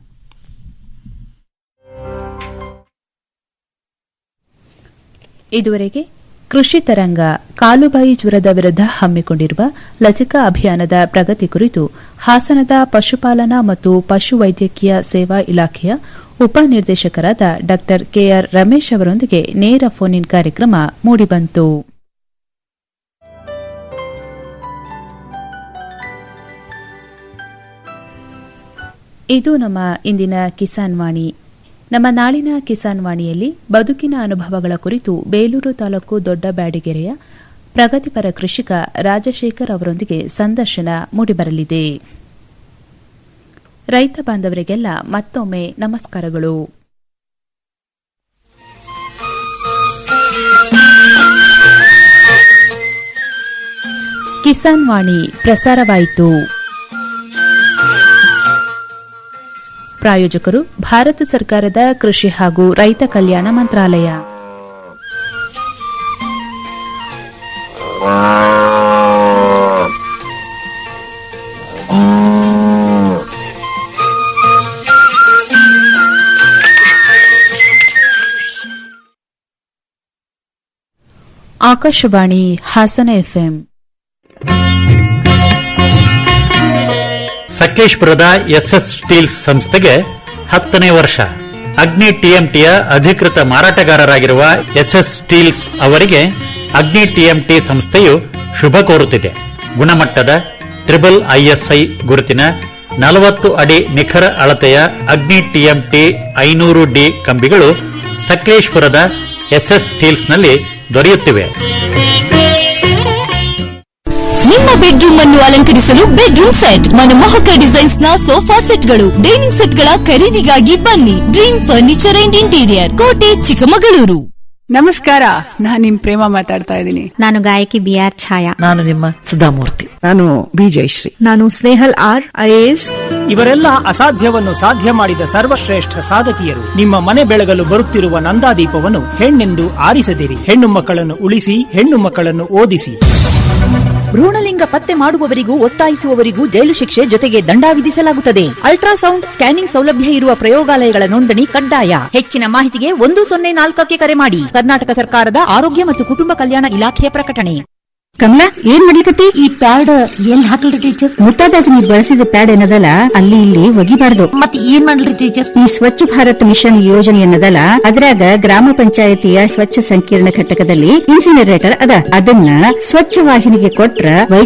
ಇದುವರೆಗೆ ಕೃಷಿ ತರಂಗ ಕಾಲುಬಾಯಿ ಜ್ವರದ ವಿರುದ್ಧ ಹಮ್ಮಿಕೊಂಡಿರುವ ಲಸಿಕಾ ಅಭಿಯಾನದ ಪ್ರಗತಿ ಕುರಿತು ಹಾಸನದ ಪಶುಪಾಲನಾ ಮತ್ತು ಪಶುವೈದ್ಯಕೀಯ ಸೇವಾ ಇಲಾಖೆಯ ಉಪನಿರ್ದೇಶಕರಾದ ಡಾ ಕೆಆರ್ ರಮೇಶ್ ಅವರೊಂದಿಗೆ ನೇರ ಫೋನ್ ಇನ್ ಕಾರ್ಯಕ್ರಮ ಮೂಡಿಬಂತು ಇದು ನಮ್ಮ ಇಂದಿನ ಕಿಸಾನ್ ವಾಣಿ ನಮ್ಮ ನಾಳಿನ ಕಿಸಾನ್ ವಾಣಿಯಲ್ಲಿ ಬದುಕಿನ ಅನುಭವಗಳ ಕುರಿತು ಬೇಲೂರು ತಾಲೂಕು ದೊಡ್ಡ ಬ್ಯಾಡಿಗೆರೆಯ ಪ್ರಗತಿಪರ ಕೃಷಿಕ ರಾಜಶೇಖರ್ ಅವರೊಂದಿಗೆ ಸಂದರ್ಶನ ಮೂಡಿಬರಲಿದೆ ರೈತ ಬಾಂಧವರಿಗೆಲ್ಲ ಮತ್ತೊಮ್ಮೆ ನಮಸ್ಕಾರಗಳು ಕಿಸಾನ್ ವಾಣಿ ಪ್ರಸಾರವಾಯಿತು ಪ್ರಾಯೋಜಕರು ಭಾರತ ಸರ್ಕಾರದ ಕೃಷಿ ಹಾಗೂ ರೈತ ಕಲ್ಯಾಣ ಮಂತ್ರಾಲಯ ಆಕಾಶವಾಣಿ ಹಾಸನ ಎಫ್ಎಂ ಸಕಲೇಶ್ಪುರದ ಎಸ್ಎಸ್ ಸ್ಟೀಲ್ಸ್ ಸಂಸ್ಥೆಗೆ ಹತ್ತನೇ ವರ್ಷ ಅಗ್ನಿ ಟಿಎಂಟಿಯ ಅಧಿಕೃತ ಮಾರಾಟಗಾರರಾಗಿರುವ ಎಸ್ಎಸ್ ಸ್ಟೀಲ್ಸ್ ಅವರಿಗೆ ಅಗ್ನಿ ಟಿಎಂಟಿ ಸಂಸ್ಥೆಯು ಶುಭ ಕೋರುತ್ತಿದೆ ಗುಣಮಟ್ಟದ ಟ್ರಿಬಲ್ ಐಎಸ್ಐ ಗುರುತಿನ ನಲವತ್ತು ಅಡಿ ನಿಖರ ಅಳತೆಯ ಅಗ್ನಿ ಟಿಎಂಟಿ ಐನೂರು ಡಿ ಕಂಬಿಗಳು ಸಕಲೇಶ್ಪುರದ ಎಸ್ಎಸ್ ಸ್ಟೀಲ್ಸ್ನಲ್ಲಿ ದೊರೆಯುತ್ತಿವೆ ನಿಮ್ಮ ಬೆಡ್ರೂಮ್ ಅನ್ನು ಅಲಂಕರಿಸಲು ಬೆಡ್ರೂಮ್ ಸೆಟ್ ಮನಮೋಹಕ ಡಿಸೈನ್ಸ್ ನ ಸೋಫಾ ಸೆಟ್ಗಳು ಡೈನಿಂಗ್ ಸೆಟ್ಗಳ ಖರೀದಿಗಾಗಿ ಬನ್ನಿ ಡ್ರೀಮ್ ಫರ್ನಿಚರ್ ಅಂಡ್ ಇಂಟೀರಿಯರ್ ಕೋಟೆ ಚಿಕ್ಕಮಗಳೂರು ನಮಸ್ಕಾರ ನಾನ್ ನಿಮ್ ಪ್ರೇಮ ಮಾತಾಡ್ತಾ ಇದ್ದೀನಿ ನಾನು ಗಾಯಕಿ ಬಿ ಆರ್ ಛಾಯಾ ನಾನು ನಿಮ್ಮ ಸುಧಾಮೂರ್ತಿ ನಾನು ಬಿ ಜಯಶ್ರೀ ನಾನು ಸ್ನೇಹಲ್ ಆರ್ ಐಎಎಸ್ ಇವರೆಲ್ಲ ಅಸಾಧ್ಯವನ್ನು ಸಾಧ್ಯ ಮಾಡಿದ ಸರ್ವಶ್ರೇಷ್ಠ ಸಾಧಕಿಯರು ನಿಮ್ಮ ಮನೆ ಬೆಳಗಲು ಬರುತ್ತಿರುವ ನಂದಾದೀಪವನ್ನು ಹೆಣ್ಣೆಂದು ಆರಿಸದಿರಿ ಹೆಣ್ಣು ಮಕ್ಕಳನ್ನು ಉಳಿಸಿ ಹೆಣ್ಣು ಮಕ್ಕಳನ್ನು ಓದಿಸಿ ಭ್ರೂಣಲಿಂಗ ಪತ್ತೆ ಮಾಡುವವರಿಗೂ ಒತ್ತಾಯಿಸುವವರಿಗೂ ಜೈಲು ಶಿಕ್ಷೆ ಜೊತೆಗೆ ದಂಡ ವಿಧಿಸಲಾಗುತ್ತದೆ ಅಲ್ಟ್ರಾಸೌಂಡ್ ಸ್ಕ್ಯಾನಿಂಗ್ ಸೌಲಭ್ಯ ಇರುವ ಪ್ರಯೋಗಾಲಯಗಳ ನೋಂದಣಿ ಕಡ್ಡಾಯ ಹೆಚ್ಚಿನ ಮಾಹಿತಿಗೆ ಒಂದು ಸೊನ್ನೆ ನಾಲ್ಕಕ್ಕೆ ಕರೆ ಮಾಡಿ ಕರ್ನಾಟಕ ಸರ್ಕಾರದ ಆರೋಗ್ಯ ಮತ್ತು ಕುಟುಂಬ ಕಲ್ಯಾಣ ಇಲಾಖೆಯ ಪ್ರಕಟಣೆ ಕಮಲಾ ಏನ್ ಮಾಡ್ಲಿಕತ್ತಿ ಈ ಪ್ಯಾಡ್ ಎಲ್ಲಿ ಹಾಕಲ್ರಿ ಟೀಚರ್ ಮುಟ್ಟಾದಾಗ ನೀವು ಬಳಸಿದ ಪ್ಯಾಡ್ ಏನದಲ್ಲ ಅಲ್ಲಿ ಇಲ್ಲಿ ಒಗಿಬಾರ್ದು ಮತ್ತೆ ಏನ್ ಮಾಡ್ಲಿ ಟೀಚರ್ ಈ ಸ್ವಚ್ಛ ಭಾರತ್ ಮಿಷನ್ ಯೋಜನೆ ಏನದಲ್ಲ ಅದ್ರಾಗ ಗ್ರಾಮ ಪಂಚಾಯತಿಯ ಸ್ವಚ್ಛ ಸಂಕೀರ್ಣ ಘಟಕದಲ್ಲಿ ಇನ್ಸಿನರೇಟರ್ ಅದ ಅದನ್ನ ಸ್ವಚ್ಛ ವಾಹಿನಿಗೆ ಕೊಟ್ರ